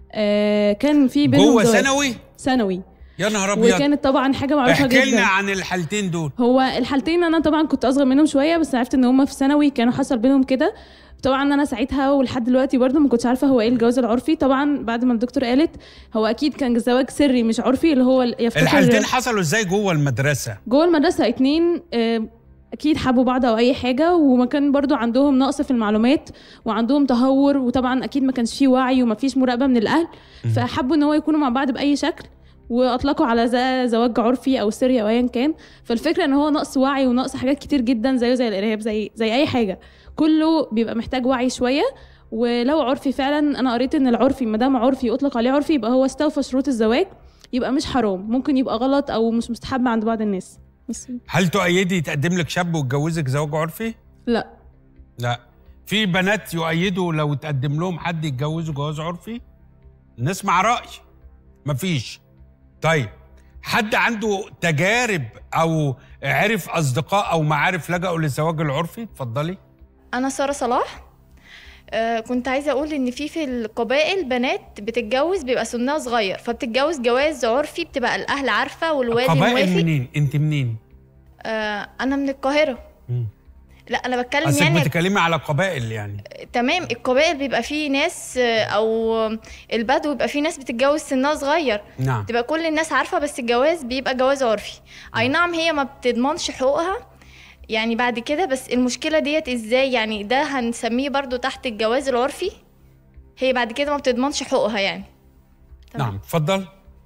آه كان في بينهم جوه زواج. ثانوي ثانوي يا نهار ابيض وكانت طبعا حاجه معروفه احكي جدا لنا عن الحالتين دول هو الحالتين انا طبعا كنت اصغر منهم شويه بس عرفت ان هم في ثانوي كانوا حصل بينهم كده طبعا انا ساعتها ولحد دلوقتي برضه ما كنتش عارفه هو ايه الجواز العرفي طبعا بعد ما الدكتور قالت هو اكيد كان زواج سري مش عرفي اللي هو يفتكر الحالتين حصلوا ازاي جوه المدرسه جوه المدرسه اتنين آه، اكيد حبوا بعض او اي حاجه وما كان برضو عندهم نقص في المعلومات وعندهم تهور وطبعا اكيد ما كانش فيه وعي وما فيش مراقبه من الاهل فحبوا ان هو يكونوا مع بعض باي شكل واطلقوا على ده زواج عرفي او سري او ايا كان فالفكره ان هو نقص وعي ونقص حاجات كتير جدا زيه زي الارهاب زي زي اي حاجه كله بيبقى محتاج وعي شويه ولو عرفي فعلا انا قريت ان العرفي ما دام عرفي يطلق عليه عرفي يبقى هو استوفى شروط الزواج يبقى مش حرام ممكن يبقى غلط او مش مستحب عند بعض الناس بس هل تؤيدي يتقدم لك شاب ويتجوزك زواج عرفي؟ لا لا في بنات يؤيدوا لو تقدم لهم حد يتجوزوا جواز عرفي؟ نسمع رأي مفيش طيب حد عنده تجارب او عرف اصدقاء او معارف لجأوا للزواج العرفي اتفضلي انا ساره صلاح آه كنت عايزه اقول ان في في القبائل بنات بتتجوز بيبقى سنها صغير فبتتجوز جواز عرفي بتبقى الاهل عارفه والوالي قبائل موافق منين انت منين آه انا من القاهره مم. لا انا بتكلم قصدك يعني بتتكلمي على قبائل يعني تمام القبائل بيبقى فيه ناس آه، او البدو بيبقى فيه ناس بتتجوز سنها صغير نعم تبقى كل الناس عارفه بس الجواز بيبقى جواز عرفي اي نعم هي ما بتضمنش حقوقها يعني بعد كده بس المشكله ديت ازاي يعني ده هنسميه برضو تحت الجواز العرفي هي بعد كده ما بتضمنش حقوقها يعني نعم اتفضل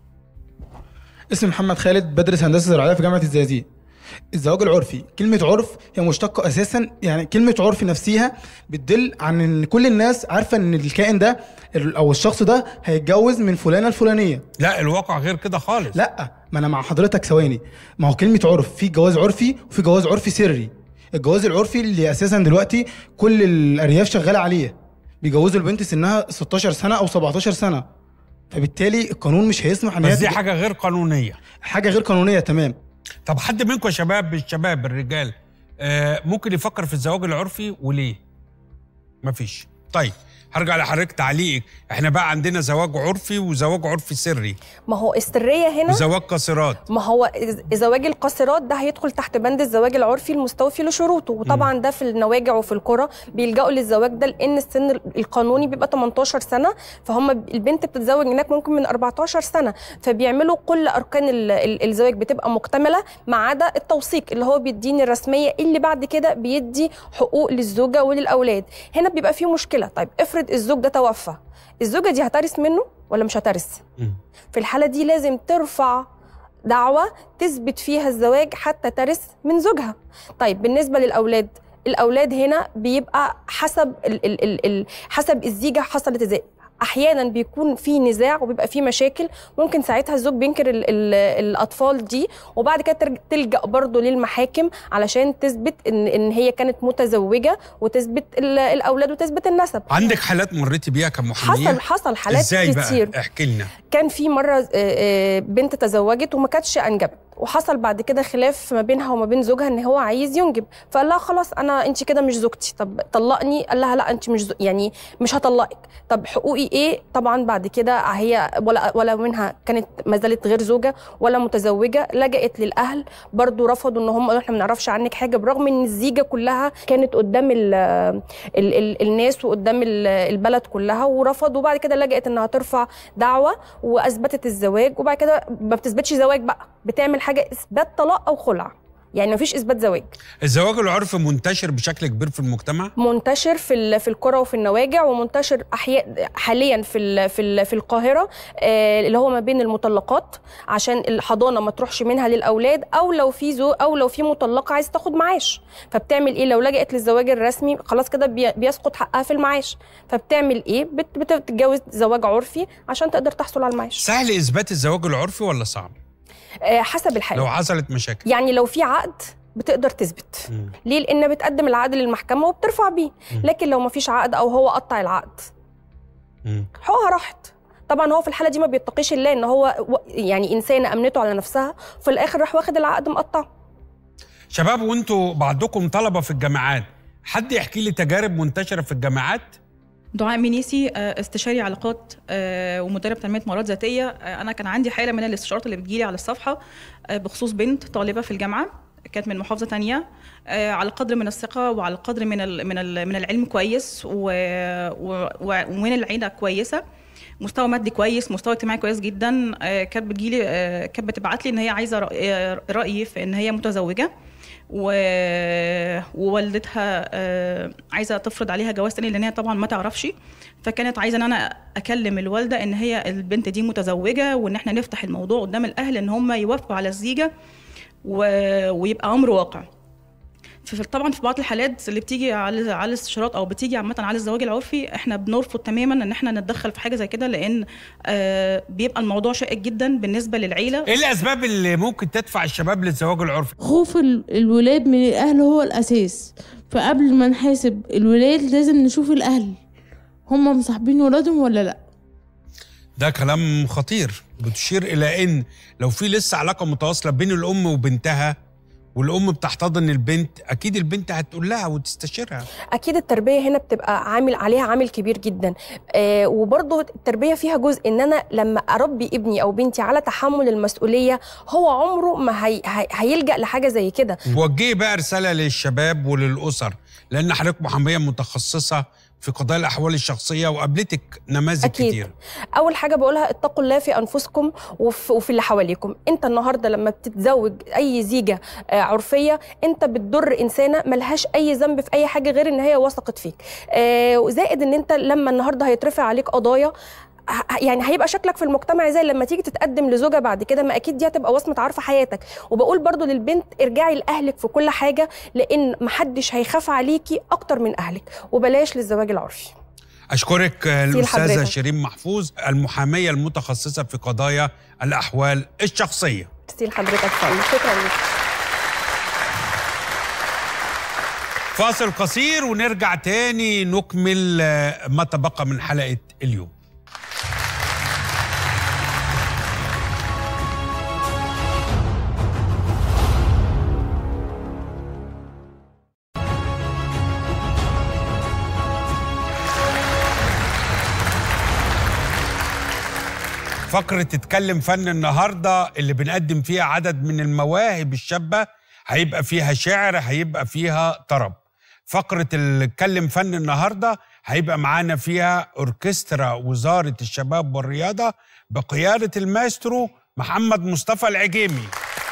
اسمي محمد خالد بدرس هندسه زراعيه في جامعه الزقازيق الزواج العرفي كلمة عرف هي مشتقة أساسا يعني كلمة عرف نفسها بتدل عن إن كل الناس عارفة إن الكائن ده ال- أو الشخص ده هيتجوز من فلانة الفلانية لا الواقع غير كده خالص لا ما أنا مع حضرتك ثواني ما هو كلمة عرف في جواز عرفي وفي جواز عرفي سري الجواز العرفي اللي أساسا دلوقتي كل الأرياف شغالة عليه بيجوزوا البنت سنها 16 سنة أو 17 سنة فبالتالي القانون مش هيسمح إن بس هي دي تتج- حاجه غير قانونيه حاجة غير قانونية تمام طب حد منكم يا شباب الشباب الرجال آه ممكن يفكر في الزواج العرفي وليه؟ مفيش طيب هرجع لحضرتك تعليقك احنا بقى عندنا زواج عرفي وزواج عرفي سري ما هو السريه هنا وزواج قاصرات ما هو إز- زواج القاصرات ده هيدخل تحت بند الزواج العرفي المستوفي لشروطه وطبعا ده في النواجع وفي القرى بيلجأوا للزواج ده لان السن القانوني بيبقى 18 سنه فهم البنت بتتزوج هناك ممكن من 14 سنه فبيعملوا كل اركان ال- ال- الزواج بتبقى مكتمله ما عدا التوثيق اللي هو بيديني الرسميه اللي بعد كده بيدي حقوق للزوجه وللاولاد هنا بيبقى فيه مشكله طيب افرض الزوج ده توفى الزوجه دي هترث منه ولا مش هترث في الحالة دي لازم ترفع دعوة تثبت فيها الزواج حتى ترث من زوجها طيب بالنسبة للأولاد الأولاد هنا بيبقى حسب ال ال ال ال حسب الزيجة حصلت ازاي احيانا بيكون في نزاع وبيبقى في مشاكل ممكن ساعتها الزوج بينكر ال ال الاطفال دي وبعد كده ترج- تلجا برضه للمحاكم علشان تثبت ان ان هي كانت متزوجه وتثبت ال- الاولاد وتثبت النسب عندك حالات مريتي بيها كمحاميه حصل حصل حالات ازاي كتير بقى احكي لنا كان في مره آه، آه، بنت تزوجت وما كانتش انجبت وحصل بعد كده خلاف ما بينها وما بين زوجها ان هو عايز ينجب فقال لها خلاص انا انت كده مش زوجتي طب طلقني قال لها لا انت مش زو... يعني مش هطلقك طب حقوقي ايه طبعا بعد كده هي ولا ولا منها كانت ما زالت غير زوجه ولا متزوجه لجأت للاهل برضو رفضوا ان هم قالوا احنا ما نعرفش عنك حاجه برغم ان الزيجه كلها كانت قدام ال ال ال الناس وقدام ال- البلد كلها ورفضوا وبعد كده لجأت انها ترفع دعوه واثبتت الزواج وبعد كده ما بتثبتش زواج بقى بتعمل حاجه اثبات طلاق او خلع يعني مفيش اثبات زواج الزواج العرفي منتشر بشكل كبير في المجتمع منتشر في ال- في القرى وفي النواجع ومنتشر احياء حاليا في ال- في ال- في القاهره آه، اللي هو ما بين المطلقات عشان الحضانه ما تروحش منها للاولاد او لو في زو او لو في مطلقه عايز تاخد معاش فبتعمل ايه لو لجأت للزواج الرسمي خلاص كده بي- بيسقط حقها في المعاش فبتعمل ايه بت- بتتجوز زواج عرفي عشان تقدر تحصل على المعاش سهل اثبات الزواج العرفي ولا صعب آه، حسب الحاله لو حصلت مشاكل يعني لو في عقد بتقدر تثبت مم. ليه لان بتقدم العقد للمحكمه وبترفع بيه لكن لو ما فيش عقد او هو قطع العقد مم. حقوقها راحت طبعا هو في الحاله دي ما بيتقيش الله ان هو و- يعني انسانه امنته على نفسها في الاخر راح واخد العقد مقطع شباب وانتوا بعضكم طلبه في الجامعات حد يحكي لي تجارب منتشره في الجامعات دعاء منيسي آه، استشاري علاقات آه، ومدرب تنميه مهارات ذاتيه آه، انا كان عندي حاله من الاستشارات اللي بتجيلي على الصفحه آه، بخصوص بنت طالبه في الجامعه كانت من محافظه تانية آه، على قدر من الثقه وعلى قدر من ال من ال من العلم كويس و- و- و- ومن العيله كويسه مستوى مادي كويس مستوى اجتماعي كويس جدا آه، كانت بتجيلي آه، كانت بتبعت لي ان هي عايزه رأي- آه، رايي في ان هي متزوجه و... ووالدتها آه، عايزه تفرض عليها جواز تاني لان هي طبعا ما تعرفش فكانت عايزه ان انا اكلم الوالده ان هي البنت دي متزوجه وان احنا نفتح الموضوع قدام الاهل ان هم يوافقوا على الزيجه و... ويبقى امر واقع في في- طبعا في بعض الحالات اللي بتيجي على على الاستشارات او بتيجي عامه على الزواج العرفي احنا بنرفض تماما ان احنا نتدخل في حاجه زي كده لان آه بيبقى الموضوع شائك جدا بالنسبه للعيله ايه الاسباب اللي ممكن تدفع الشباب للزواج العرفي خوف ال- الولاد من الأهل هو الأساس فقبل ما نحاسب الولاد لازم نشوف الأهل هما مصاحبين ولادهم ولا لأ ده كلام خطير بتشير الى ان لو في لسه علاقه متواصله بين الام وبنتها والام بتحتضن البنت اكيد البنت هتقول لها وتستشيرها اكيد التربيه هنا بتبقى عامل عليها عامل كبير جدا آه وبرضه التربيه فيها جزء ان انا لما اربي ابني او بنتي على تحمل المسؤوليه هو عمره ما هي هي هيلجا لحاجه زي كده وجهي بقى رساله للشباب وللاسر لان حضرتك محاميه متخصصه في قضايا الاحوال الشخصيه وقابلتك نماذج أكيد. كتير اول حاجه بقولها اتقوا الله في انفسكم وفي, وفي اللي حواليكم انت النهارده لما بتتزوج اي زيجه آه، عرفيه انت بتضر انسانه ملهاش اي ذنب في اي حاجه غير ان هي وثقت فيك آه، وزائد ان انت لما النهارده هيترفع عليك قضايا ه- يعني هيبقى شكلك في المجتمع زي لما تيجي تتقدم لزوجه بعد كده ما اكيد دي هتبقى وصمه عار في حياتك وبقول برضو للبنت ارجعي لاهلك في كل حاجه لان محدش هيخاف عليكي اكتر من اهلك وبلاش للزواج العرفي اشكرك آه، الاستاذه لحضرتك. شيرين محفوظ المحاميه المتخصصه في قضايا الاحوال الشخصيه ميرسي لحضرتك فندم شكرا لك فاصل قصير ونرجع تاني نكمل آه، ما تبقى من حلقه اليوم فقرة تتكلم فن النهاردة اللي بنقدم فيها عدد من المواهب الشابة هيبقى فيها شعر هيبقى فيها طرب فقرة اتكلم فن النهاردة هيبقى معانا فيها أوركسترا وزارة الشباب والرياضة بقيادة المايسترو محمد مصطفى العجيمي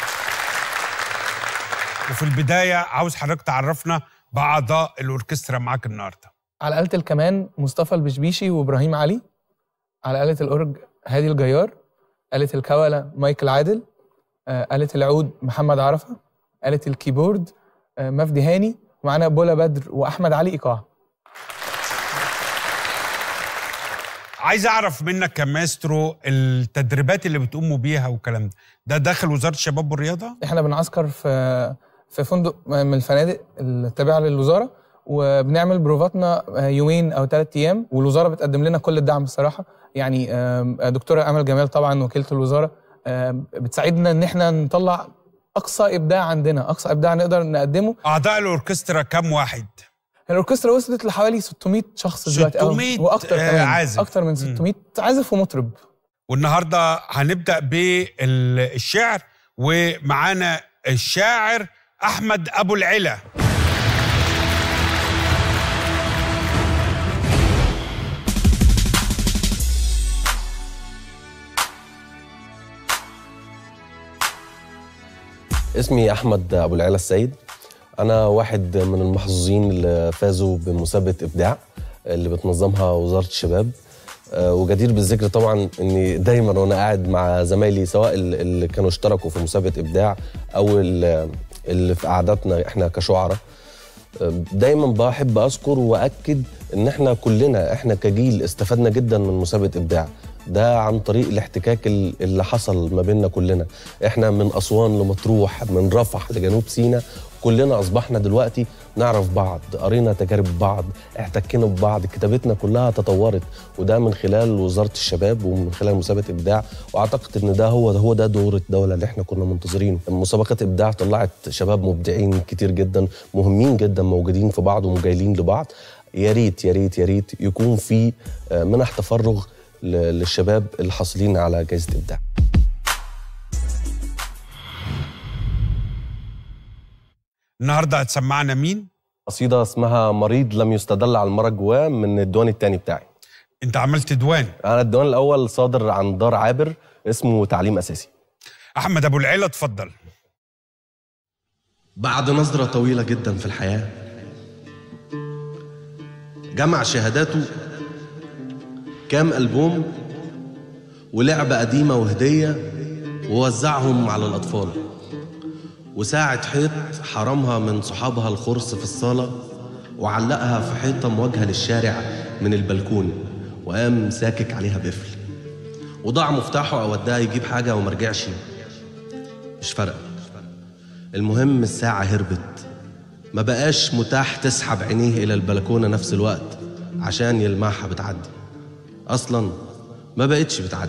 وفي البداية عاوز حضرتك تعرفنا بأعضاء الأوركسترا معاك النهاردة على آلة الكمان مصطفى البشبيشي وإبراهيم علي على آلة الأورج هادي الجيار آلة الكولة مايكل عادل آه، آلة العود محمد عرفة آلة الكيبورد آه، مفدي هاني ومعانا بولا بدر وأحمد علي إيقاع عايز اعرف منك كماسترو التدريبات اللي بتقوموا بيها والكلام ده ده داخل وزاره الشباب والرياضه احنا بنعسكر في في فندق من الفنادق التابعه للوزاره وبنعمل بروفاتنا يومين او ثلاث ايام والوزاره بتقدم لنا كل الدعم الصراحه يعني آم، دكتوره امل جمال طبعا وكيله الوزاره آم، بتساعدنا ان احنا نطلع اقصى ابداع عندنا اقصى ابداع نقدر نقدمه اعضاء الاوركسترا كام واحد الاوركسترا وصلت لحوالي 600 شخص دلوقتي أو- 600 واكتر آه، كمان عازف. اكتر من 600 عازف ومطرب والنهارده هنبدا بالشعر ومعانا الشاعر احمد ابو العلا اسمي احمد ابو العلا السيد انا واحد من المحظوظين اللي فازوا بمسابقه ابداع اللي بتنظمها وزاره الشباب آه، وجدير بالذكر طبعا اني دايما وانا قاعد مع زمايلي سواء ال- اللي كانوا اشتركوا في مسابقه ابداع او ال- اللي في قعداتنا احنا كشعراء آه، دايما بحب اذكر واكد ان احنا كلنا احنا كجيل استفدنا جدا من مسابقه ابداع ده عن طريق الاحتكاك ال- اللي حصل ما بيننا كلنا احنا من اسوان لمطروح من رفح لجنوب سيناء كلنا اصبحنا دلوقتي نعرف بعض قرينا تجارب بعض احتكينا ببعض كتابتنا كلها تطورت وده من خلال وزاره الشباب ومن خلال مسابقه ابداع واعتقد ان ده هو هو ده دور الدوله اللي احنا كنا منتظرينه مسابقه ابداع طلعت شباب مبدعين كتير جدا مهمين جدا موجودين في بعض ومجايلين لبعض يا ريت يا ريت يا ريت يكون في آه، منح تفرغ ل- للشباب الحاصلين على جائزه ابداع النهارده هتسمعنا مين؟ قصيده اسمها مريض لم يستدل على المرض جواه من الديوان الثاني بتاعي انت عملت ديوان انا الديوان الاول صادر عن دار عابر اسمه تعليم اساسي احمد ابو العيله اتفضل بعد نظرة طويلة جدا في الحياة جمع شهاداته كام ألبوم ولعبة قديمة وهدية ووزعهم على الأطفال وساعة حيط حرمها من صحابها الخرص في الصالة وعلقها في حيطة مواجهة للشارع من البلكون وقام ساكك عليها بقفل وضاع مفتاحه أو وداها يجيب حاجة ومرجعش مش فارقة المهم الساعة هربت ما بقاش متاح تسحب عينيه إلى البلكونة نفس الوقت عشان يلمعها بتعدي أصلا ما بقتش بتعدي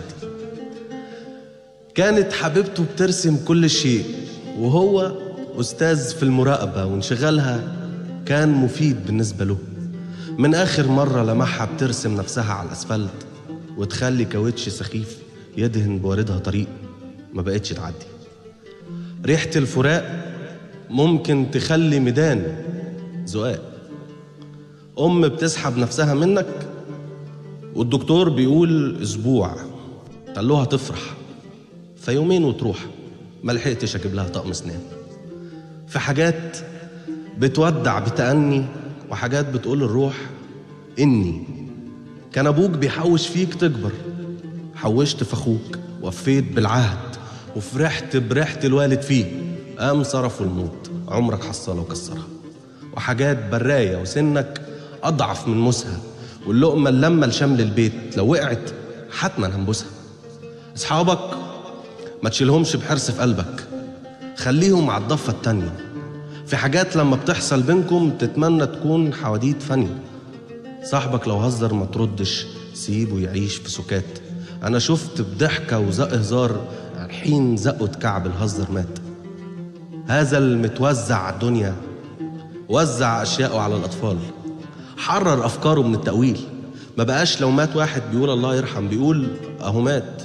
كانت حبيبته بترسم كل شيء وهو أستاذ في المراقبة وانشغالها كان مفيد بالنسبة له من آخر مرة لمحها بترسم نفسها على الأسفلت وتخلي كاوتش سخيف يدهن بواردها طريق ما بقتش تعدي ريحة الفراق ممكن تخلي ميدان زقاق أم بتسحب نفسها منك والدكتور بيقول أسبوع قال له هتفرح فيومين وتروح ما لحقتش أجيب لها طقم سنان في حاجات بتودع بتأني وحاجات بتقول الروح إني كان أبوك بيحوش فيك تكبر حوشت في أخوك وفيت بالعهد وفرحت بريحة الوالد فيه قام صرفوا الموت عمرك حصلها وكسرها وحاجات براية وسنك أضعف من موسها واللقمة اللمة لشمل البيت لو وقعت حتما هنبوسها أصحابك ما تشيلهمش بحرص في قلبك خليهم على الضفة التانية في حاجات لما بتحصل بينكم تتمنى تكون حواديت فانية صاحبك لو هزر ما تردش سيبه يعيش في سكات أنا شفت بضحكة وزق هزار الحين زقة كعب الهزر مات هذا المتوزع على الدنيا وزع أشياءه على الأطفال حرر أفكاره من التأويل ما بقاش لو مات واحد بيقول الله يرحم بيقول أهو مات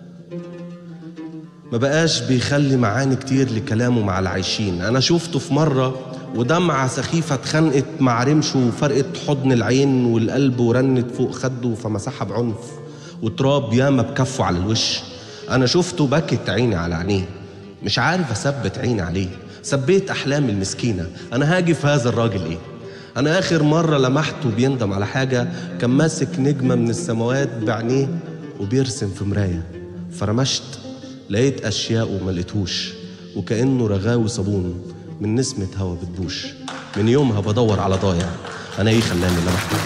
ما بقاش بيخلي معاني كتير لكلامه مع العايشين أنا شفته في مرة ودمعة سخيفة اتخنقت مع رمشه وفرقت حضن العين والقلب ورنت فوق خده فمسحها بعنف وتراب ياما بكفه على الوش أنا شفته بكت عيني على عينيه مش عارف أثبت عيني عليه سبيت أحلامي المسكينة أنا هاجي في هذا الراجل إيه أنا آخر مرة لمحته بيندم على حاجة كان ماسك نجمة من السماوات بعينيه وبيرسم في مراية فرمشت لقيت أشياء وما لقيتهوش وكأنه رغاوي صابون من نسمة هوا بتبوش من يومها بدور على ضايع أنا إيه خلاني لمحته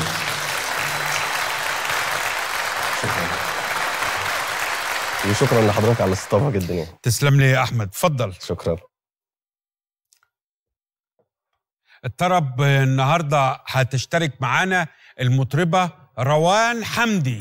شكرا وشكرا لحضرتك على الاستضافة جدا يعني تسلم لي يا احمد اتفضل شكرا الطرب النهارده هتشترك معانا المطربه روان حمدي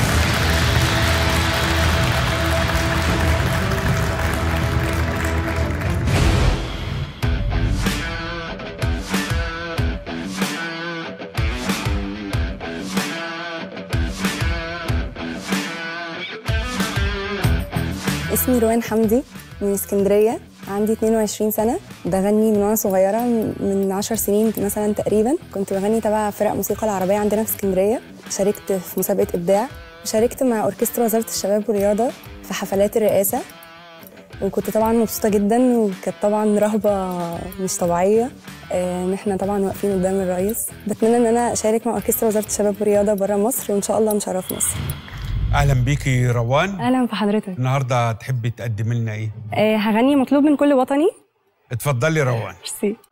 اسمي روان حمدي من اسكندرية عندي 22 سنة بغني من وأنا صغيرة من 10 سنين مثلا تقريبا كنت بغني تبع فرق موسيقى العربية عندنا في اسكندرية شاركت في مسابقة إبداع وشاركت مع أوركسترا وزارة الشباب والرياضة في حفلات الرئاسة وكنت طبعا مبسوطة جدا وكانت طبعا رهبة مش طبيعية آه، ان احنا طبعا واقفين قدام الرئيس بتمنى ان انا اشارك مع اوركسترا وزارة الشباب والرياضة بره مصر وان شاء الله نشرف مصر اهلا بيكي روان اهلا بحضرتك النهارده تحبي تقدمي لنا ايه آه هغني مطلوب من كل وطني اتفضلي روان ميرسي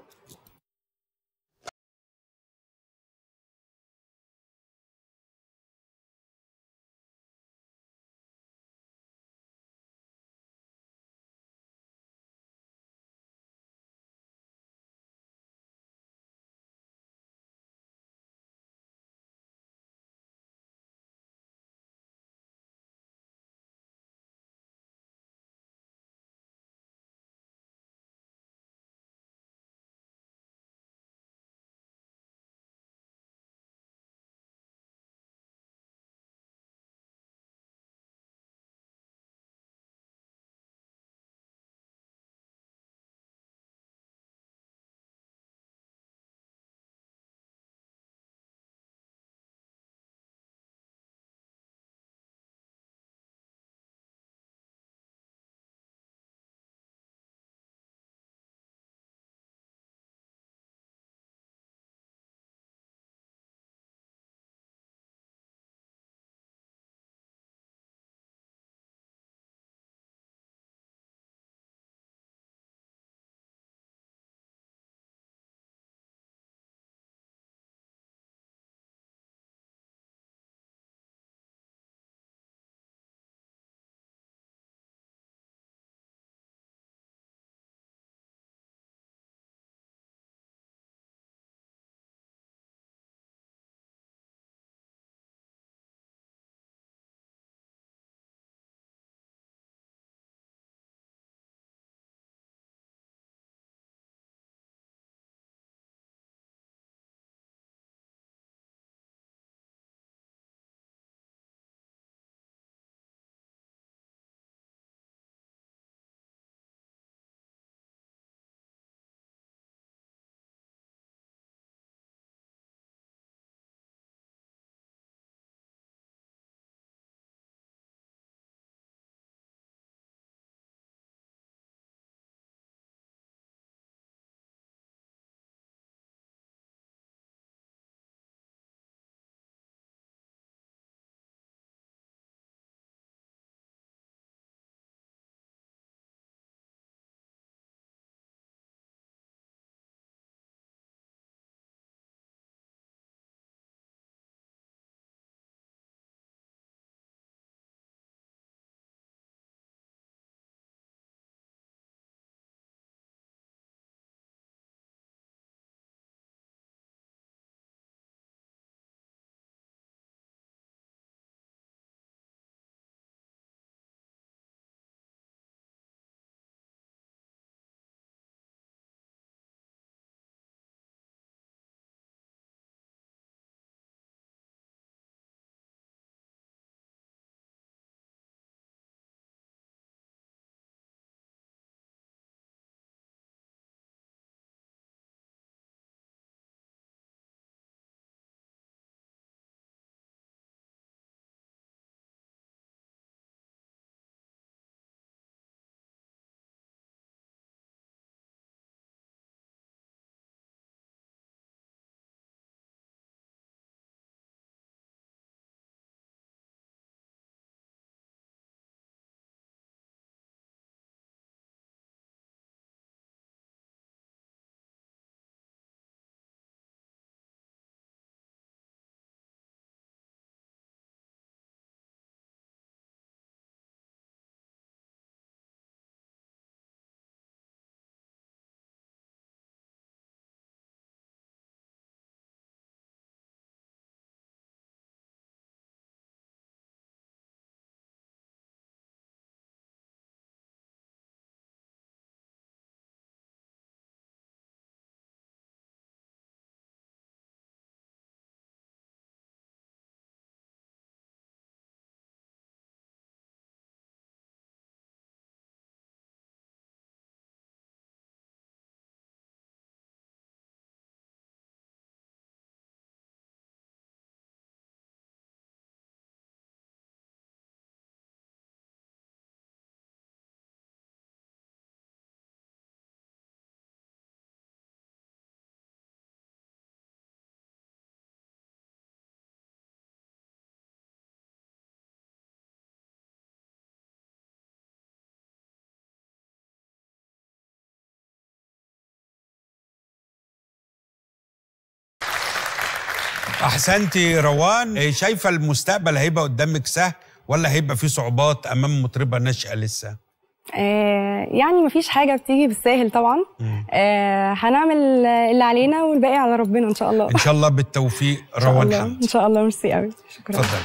احسنتي روان إيه شايفه المستقبل هيبقى قدامك سهل ولا هيبقى فيه صعوبات امام مطربه ناشئه لسه آه، يعني مفيش حاجة بتيجي بالساهل طبعا آه، هنعمل اللي علينا والباقي على ربنا إن شاء الله ان شاء الله بالتوفيق إن شاء روان الله حمد إن شاء الله ميرسي قوي شكرا اتفضل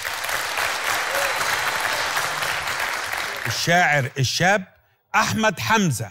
الشاعر الشاب احمد حمزه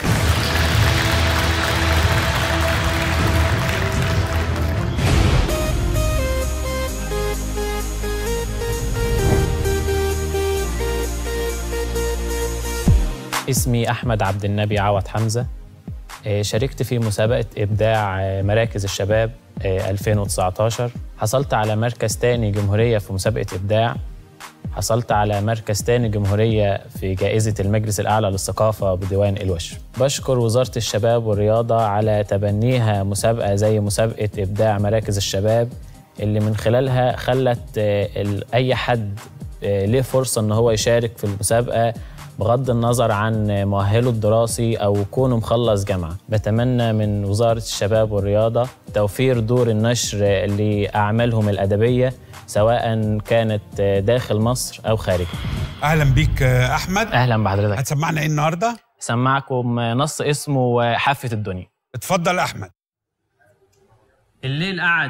اسمي أحمد عبد النبي عوض حمزة آه، شاركت في مسابقة إبداع آه، مراكز الشباب آه، 2019 حصلت على مركز تاني جمهورية في مسابقة إبداع حصلت على مركز تاني جمهورية في جائزة المجلس الأعلى للثقافة بديوان الوش بشكر وزارة الشباب والرياضة على تبنيها مسابقة زي مسابقة إبداع مراكز الشباب اللي من خلالها خلت آه، ال- أي حد آه، ليه فرصة إن هو يشارك في المسابقة بغض النظر عن مؤهله الدراسي أو كونه مخلص جامعة بتمنى من وزارة الشباب والرياضة توفير دور النشر لأعمالهم الأدبية سواء كانت داخل مصر أو خارجها اهلا بيك آه، احمد أهلا بحضرتك هتسمعنا ايه النهارده سمعكم نص اسمه حافة الدنيا اتفضل احمد الليل قعد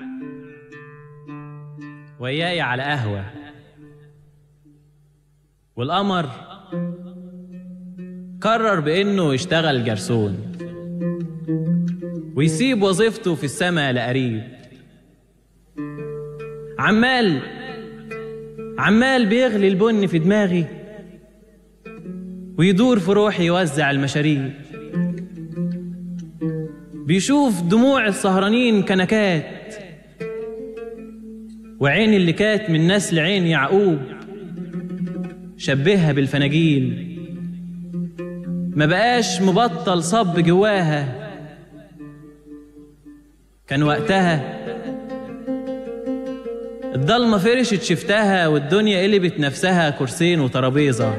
وياي على قهوة والقمر قرر بإنه يشتغل جرسون ويسيب وظيفته في السما لقريب عمال عمال بيغلي البن في دماغي ويدور في روحي يوزع المشاريب بيشوف دموع السهرانين كنكات وعين اللي كانت من نسل عين يعقوب شبهها بالفناجيل ما بقاش مبطل صب جواها كان وقتها الضلمة فرشت شفتها والدنيا قلبت نفسها كرسين وترابيزة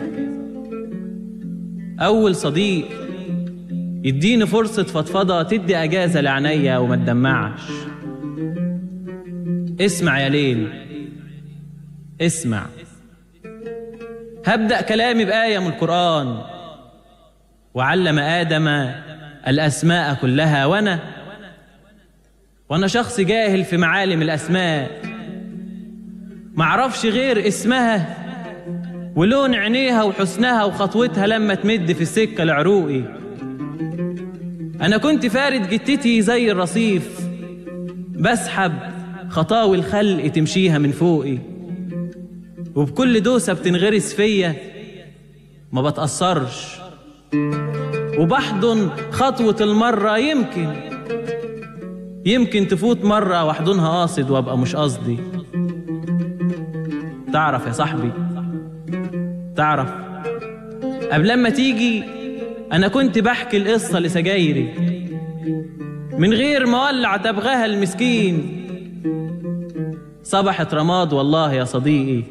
أول صديق يديني فرصة فضفضة تدي أجازة لعينيا وما تدمعش اسمع يا ليل اسمع هبدأ كلامي بآية من القرآن وعلم آدم الأسماء كلها وأنا وأنا شخص جاهل في معالم الأسماء معرفش غير اسمها ولون عينيها وحسنها وخطوتها لما تمد في السكة لعروقي أنا كنت فارد جتتي زي الرصيف بسحب خطاوي الخلق تمشيها من فوقي وبكل دوسة بتنغرس فيا ما بتأثرش وبحضن خطوة المرة يمكن يمكن تفوت مرة واحضنها قاصد وابقى مش قصدي تعرف يا صاحبي تعرف قبل لما تيجي أنا كنت بحكي القصة لسجايري من غير ما أولع تبغاها المسكين صبحت رماد والله يا صديقي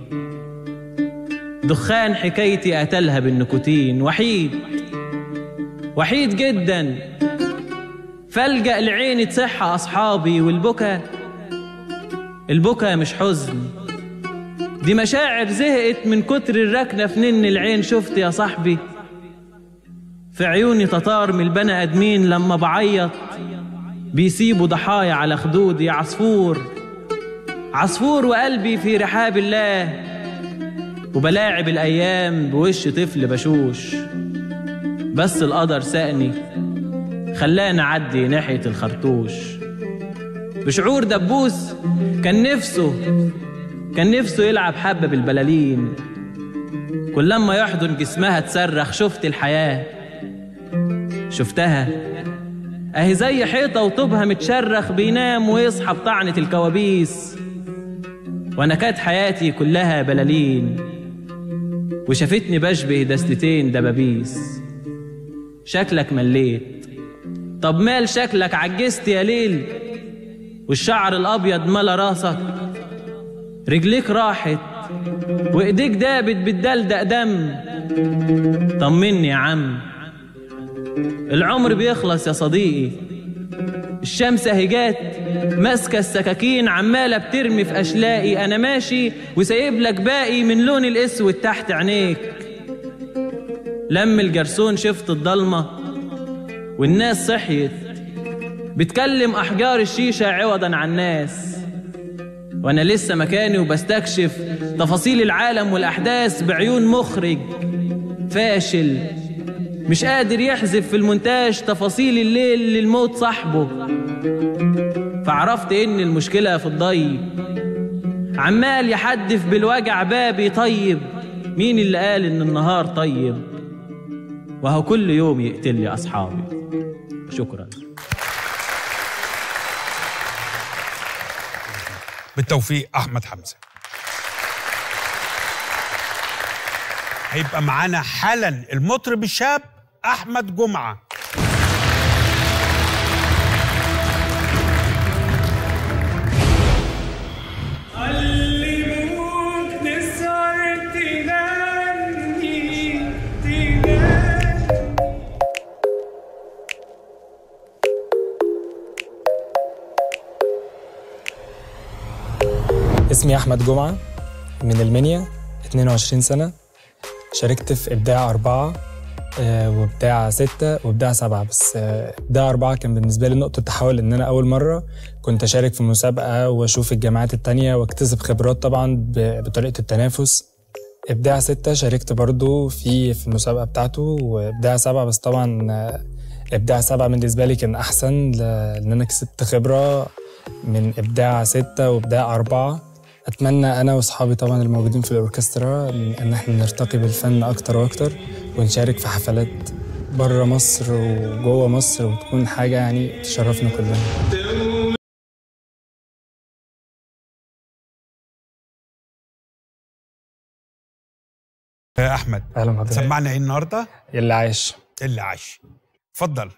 دخان حكايتي قتلها بالنيكوتين وحيد وحيد جدا فالجأ لعيني تصحى أصحابي والبكا البكا مش حزن دي مشاعر زهقت من كتر الركنة في نن العين شفت يا صاحبي في عيوني تطار من البني آدمين لما بعيط بيسيبوا ضحايا على خدودي عصفور عصفور وقلبي في رحاب الله وبلاعب الأيام بوش طفل بشوش بس القدر ساقني خلاني أعدي ناحية الخرطوش بشعور دبوس كان نفسه كان نفسه يلعب حبة بالبلالين كل لما يحضن جسمها تصرخ شفت الحياة شفتها اهي زي حيطة وطوبها متشرخ بينام ويصحى بطعنة الكوابيس وانا كانت حياتي كلها بلالين وشافتني بشبه دستتين دبابيس شكلك مليت طب مال شكلك عجزت يا ليل والشعر الابيض ملا راسك رجليك راحت وايديك دابت بتدلدق دم طمني يا عم العمر بيخلص يا صديقي الشمس اهي جات ماسكه السكاكين عماله بترمي في اشلاقي انا ماشي وسايب لك باقي من لون الاسود تحت عينيك لم الجرسون شفت الضلمه والناس صحيت بتكلم احجار الشيشه عوضا عن الناس وانا لسه مكاني وبستكشف تفاصيل العالم والاحداث بعيون مخرج فاشل مش قادر يحذف في المونتاج تفاصيل الليل اللي الموت صاحبه فعرفت ان المشكله في الضي عمال يحدف بالوجع بابي طيب مين اللي قال ان النهار طيب وهو كل يوم يقتل لي اصحابي شكرا بالتوفيق احمد حمزه هيبقى معانا حالا المطرب الشاب احمد جمعه علموك نسهر تغني تغني اسمي أحمد جمعة من المنيا 22 سنة شاركت في إبداع أربعة آه، وإبداع ستة وإبداع سبعة بس آه، إبداع أربعة كان بالنسبة لي نقطة تحول إن أنا أول مرة كنت أشارك في مسابقة وأشوف الجامعات التانية وأكتسب خبرات طبعا ب- بطريقة التنافس إبداع ستة شاركت برضو في في المسابقة بتاعته وإبداع سبعة بس طبعا آه، إبداع سبعة بالنسبة لي كان أحسن ل- لأن أنا كسبت خبرة من إبداع ستة وإبداع أربعة أتمنى أنا وأصحابي طبعا الموجودين في الأوركسترا إن إحنا نرتقي بالفن أكتر وأكتر ونشارك في حفلات بره مصر وجوه مصر وتكون حاجة يعني تشرفنا كلنا يا احمد أهلا بحضرتك سمعنا ايه النهارده اللي عايش اللي عاش اتفضل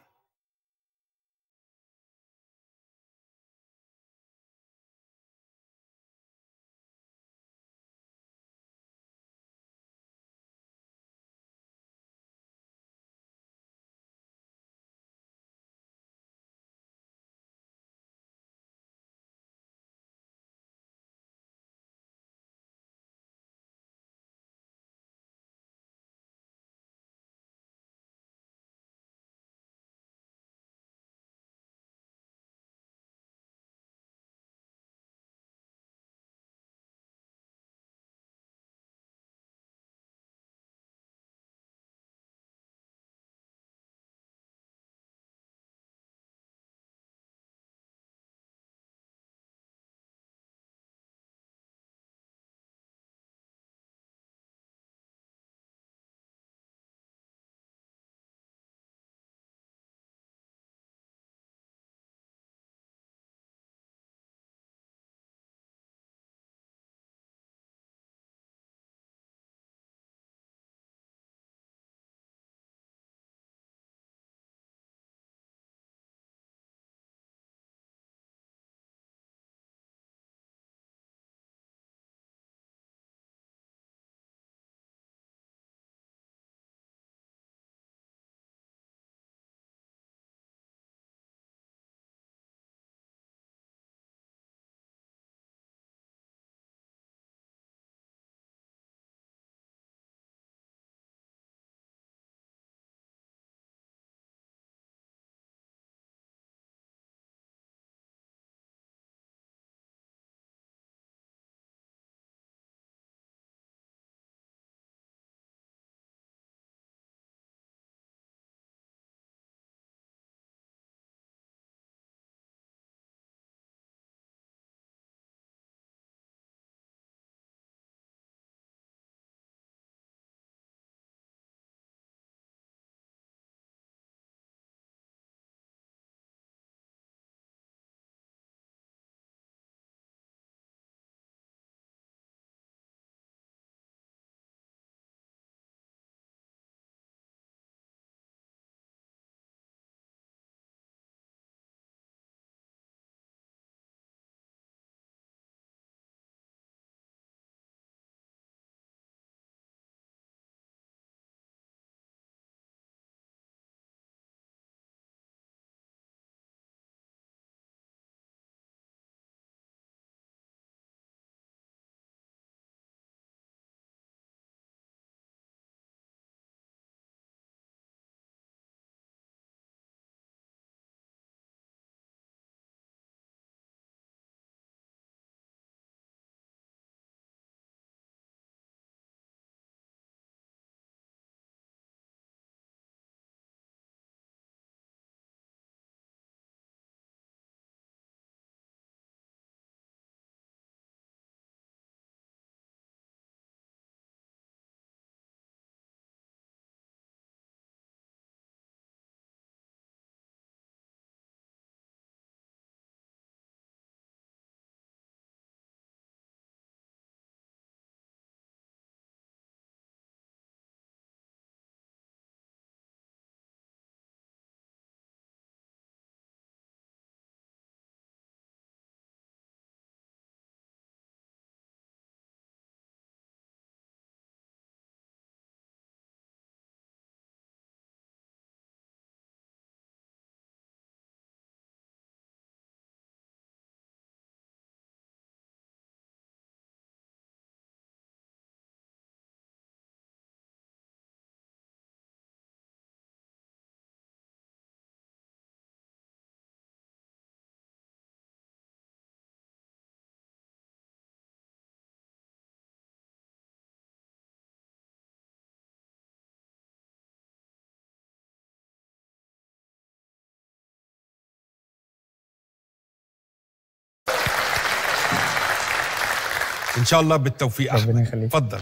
ان شاء الله بالتوفيق ربنا احمد يخليك. اتفضل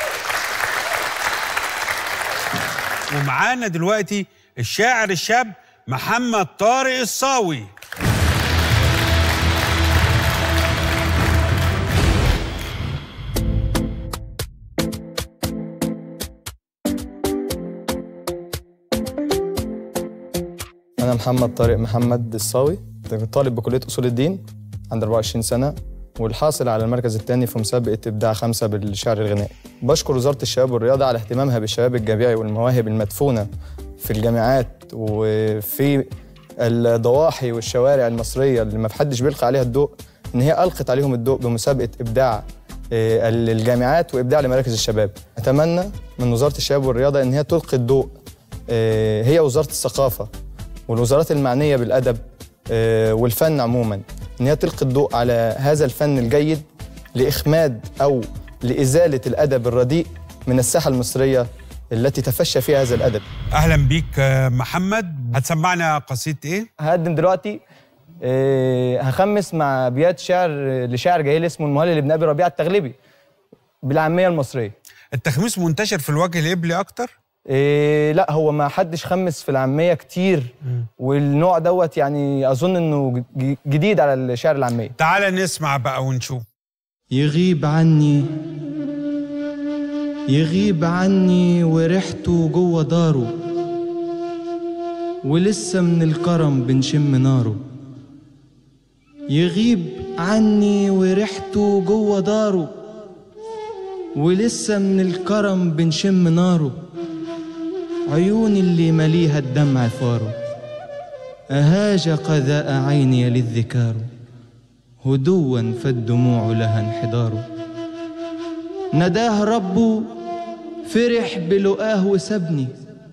ومعانا دلوقتي الشاعر الشاب محمد طارق الصاوي أنا محمد طارق محمد الصاوي طالب بكلية أصول الدين عندي 24 سنة والحاصل على المركز الثاني في مسابقة إبداع خمسة بالشعر الغنائي بشكر وزارة الشباب والرياضة على اهتمامها بالشباب الجامعي والمواهب المدفونة في الجامعات وفي الضواحي والشوارع المصرية اللي ما حدش بيلقى عليها الضوء إن هي ألقت عليهم الضوء بمسابقة إبداع آه، الجامعات وإبداع لمراكز الشباب أتمنى من وزارة الشباب والرياضة إن هي تلقي الضوء آه، هي وزارة الثقافة والوزارات المعنية بالأدب آه، والفن عموما إن هي تلقي الضوء على هذا الفن الجيد لإخماد أو لإزالة الأدب الرديء من الساحة المصرية التي تفشى فيها هذا الأدب اهلا بيك آه، محمد هتسمعنا قصيده ايه هقدم دلوقتي آه، هخمس مع ابيات شعر لشاعر جاهلي اسمه المهلل ابن ابي ربيعه التغلبي بالعاميه المصريه التخميس منتشر في الوجه الابلي اكتر إيه لا هو ما حدش خمس في العاميه كتير والنوع دوت يعني اظن انه ج- جديد على الشعر العاميه تعال نسمع بقى ونشوف يغيب عني يغيب عني وريحته جوه داره ولسه من الكرم بنشم ناره يغيب عني وريحته جوه داره ولسه من الكرم بنشم ناره عيون اللي مليها الدمع فاره أهاج قذاء عيني للذكار هدوا فالدموع لها انحدار نداه ربه فرح بلقاه وسابني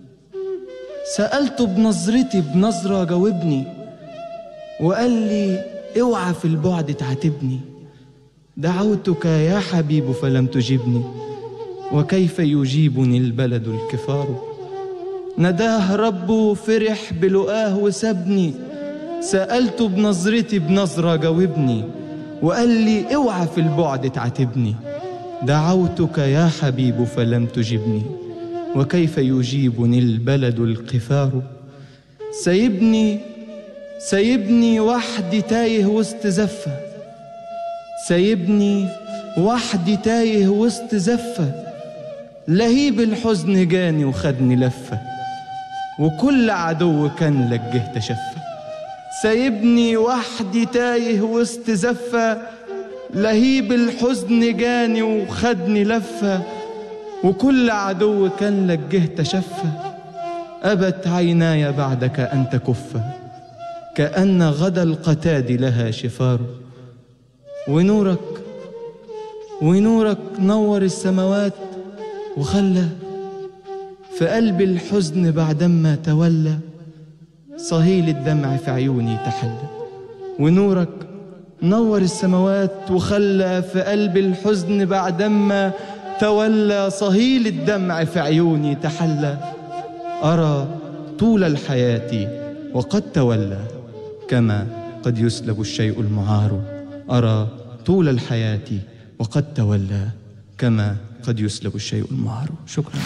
سألته بنظرتي بنظرة جاوبني وقال لي اوعى في البعد تعاتبني دعوتك يا حبيب فلم تجبني وكيف يجيبني البلد الكفار نداه ربه فرح بلقاه وسابني سألته بنظرتي بنظرة جاوبني وقال لي اوعى في البعد تعاتبني دعوتك يا حبيب فلم تجبني وكيف يجيبني البلد القفار سيبني سيبني وحدي تايه وسط زفة سيبني وحدي تايه وسط زفة لهيب الحزن جاني وخدني لفة وكل عدو كان لجه تشفى سايبني وحدي تايه وسط زفة لهيب الحزن جاني وخدني لفة وكل عدو كان لجه تشفى أبت عيناي بعدك أن تكف كأن غدا القتاد لها شفار ونورك ونورك نور السماوات وخلى في قلب الحزن بعدما تولى صهيل الدمع في عيوني تحلى ونورك نور السماوات وخلى في قلب الحزن بعدما تولى صهيل الدمع في عيوني تحلى أرى طول الحياة وقد تولى كما قد يسلب الشيء المعار أرى طول الحياة وقد تولى كما قد يسلب الشيء المعار شكرا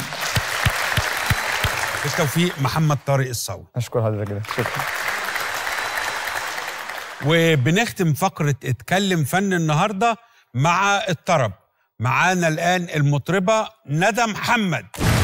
بالتوفيق محمد طارق الصاوي أشكر حضرتك جدا شكرا وبنختم فقرة اتكلم فن النهاردة مع الطرب معانا الآن المطربة ندى محمد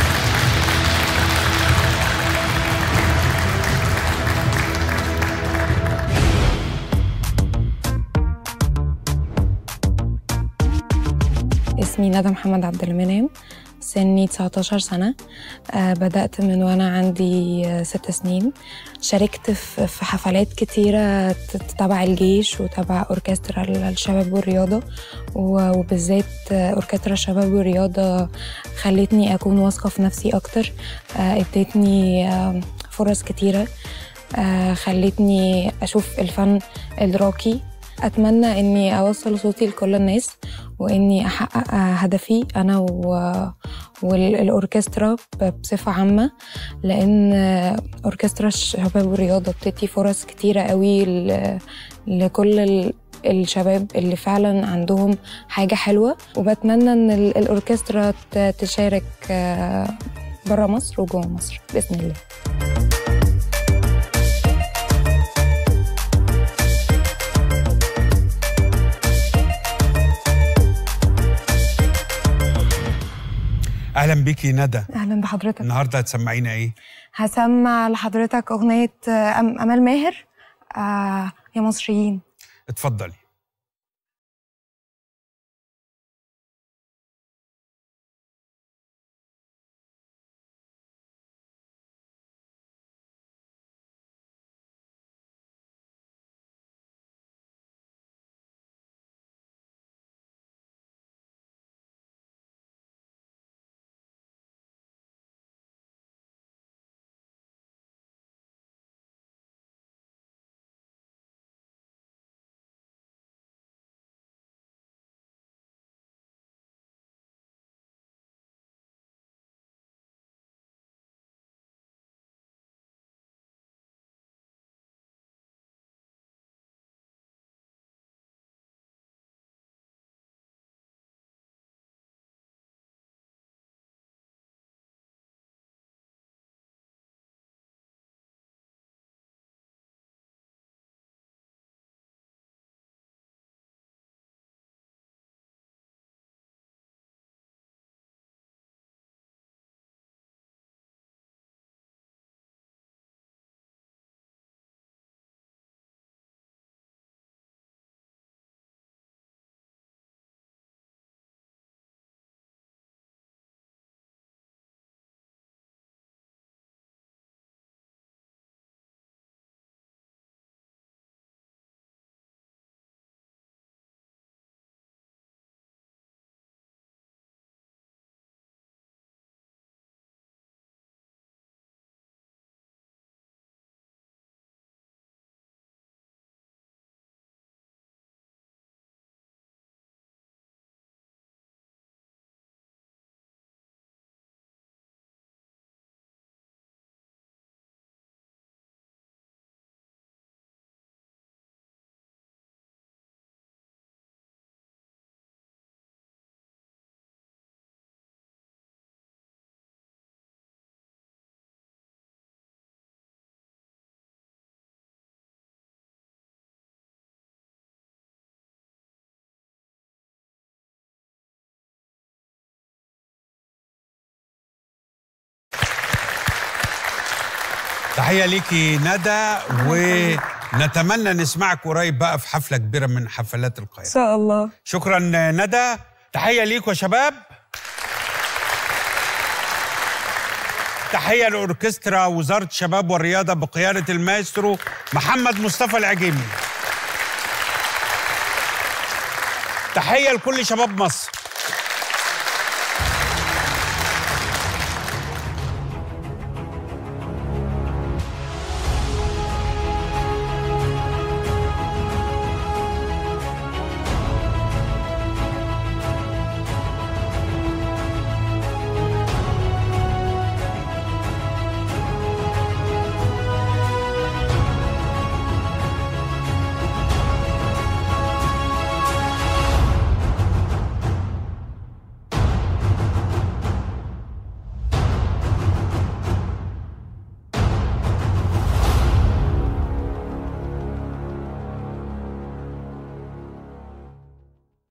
اسمي ندى محمد عبد المنعم سني 19 سنة آه بدأت من وأنا عندي آه ست سنين شاركت في في حفلات كتيرة ت- تبع الجيش وتبع أوركسترا الشباب والرياضة و- وبالذات آه أوركسترا الشباب والرياضة خلتني أكون واثقة في نفسي أكتر آه ادتني آه فرص كتيرة آه خلتني أشوف الفن الراقي أتمنى إني أوصل صوتي لكل الناس وإني أحقق هدفي أنا و... والأوركسترا ب- بصفة عامة لأن أوركسترا الشباب والرياضة بتدي فرص كتيرة قوي ل... لكل ال... الشباب اللي فعلا عندهم حاجة حلوة وبتمنى إن ال- الأوركسترا ت- تشارك بره مصر وجوه مصر بإذن الله اهلا بيكي ندى أهلا بحضرتك النهارده هتسمعينا ايه هسمع لحضرتك أغنية آه، أم- أمال ماهر آه، يا مصريين اتفضلي تحية ليكي ندى ونتمنى نسمعك قريب بقى في حفلة كبيرة من حفلات القاهرة إن شاء الله شكرا ندى تحية ليكوا يا شباب تحية لأوركسترا وزارة الشباب والرياضة بقيادة المايسترو محمد مصطفى العجيمي تحية لكل شباب مصر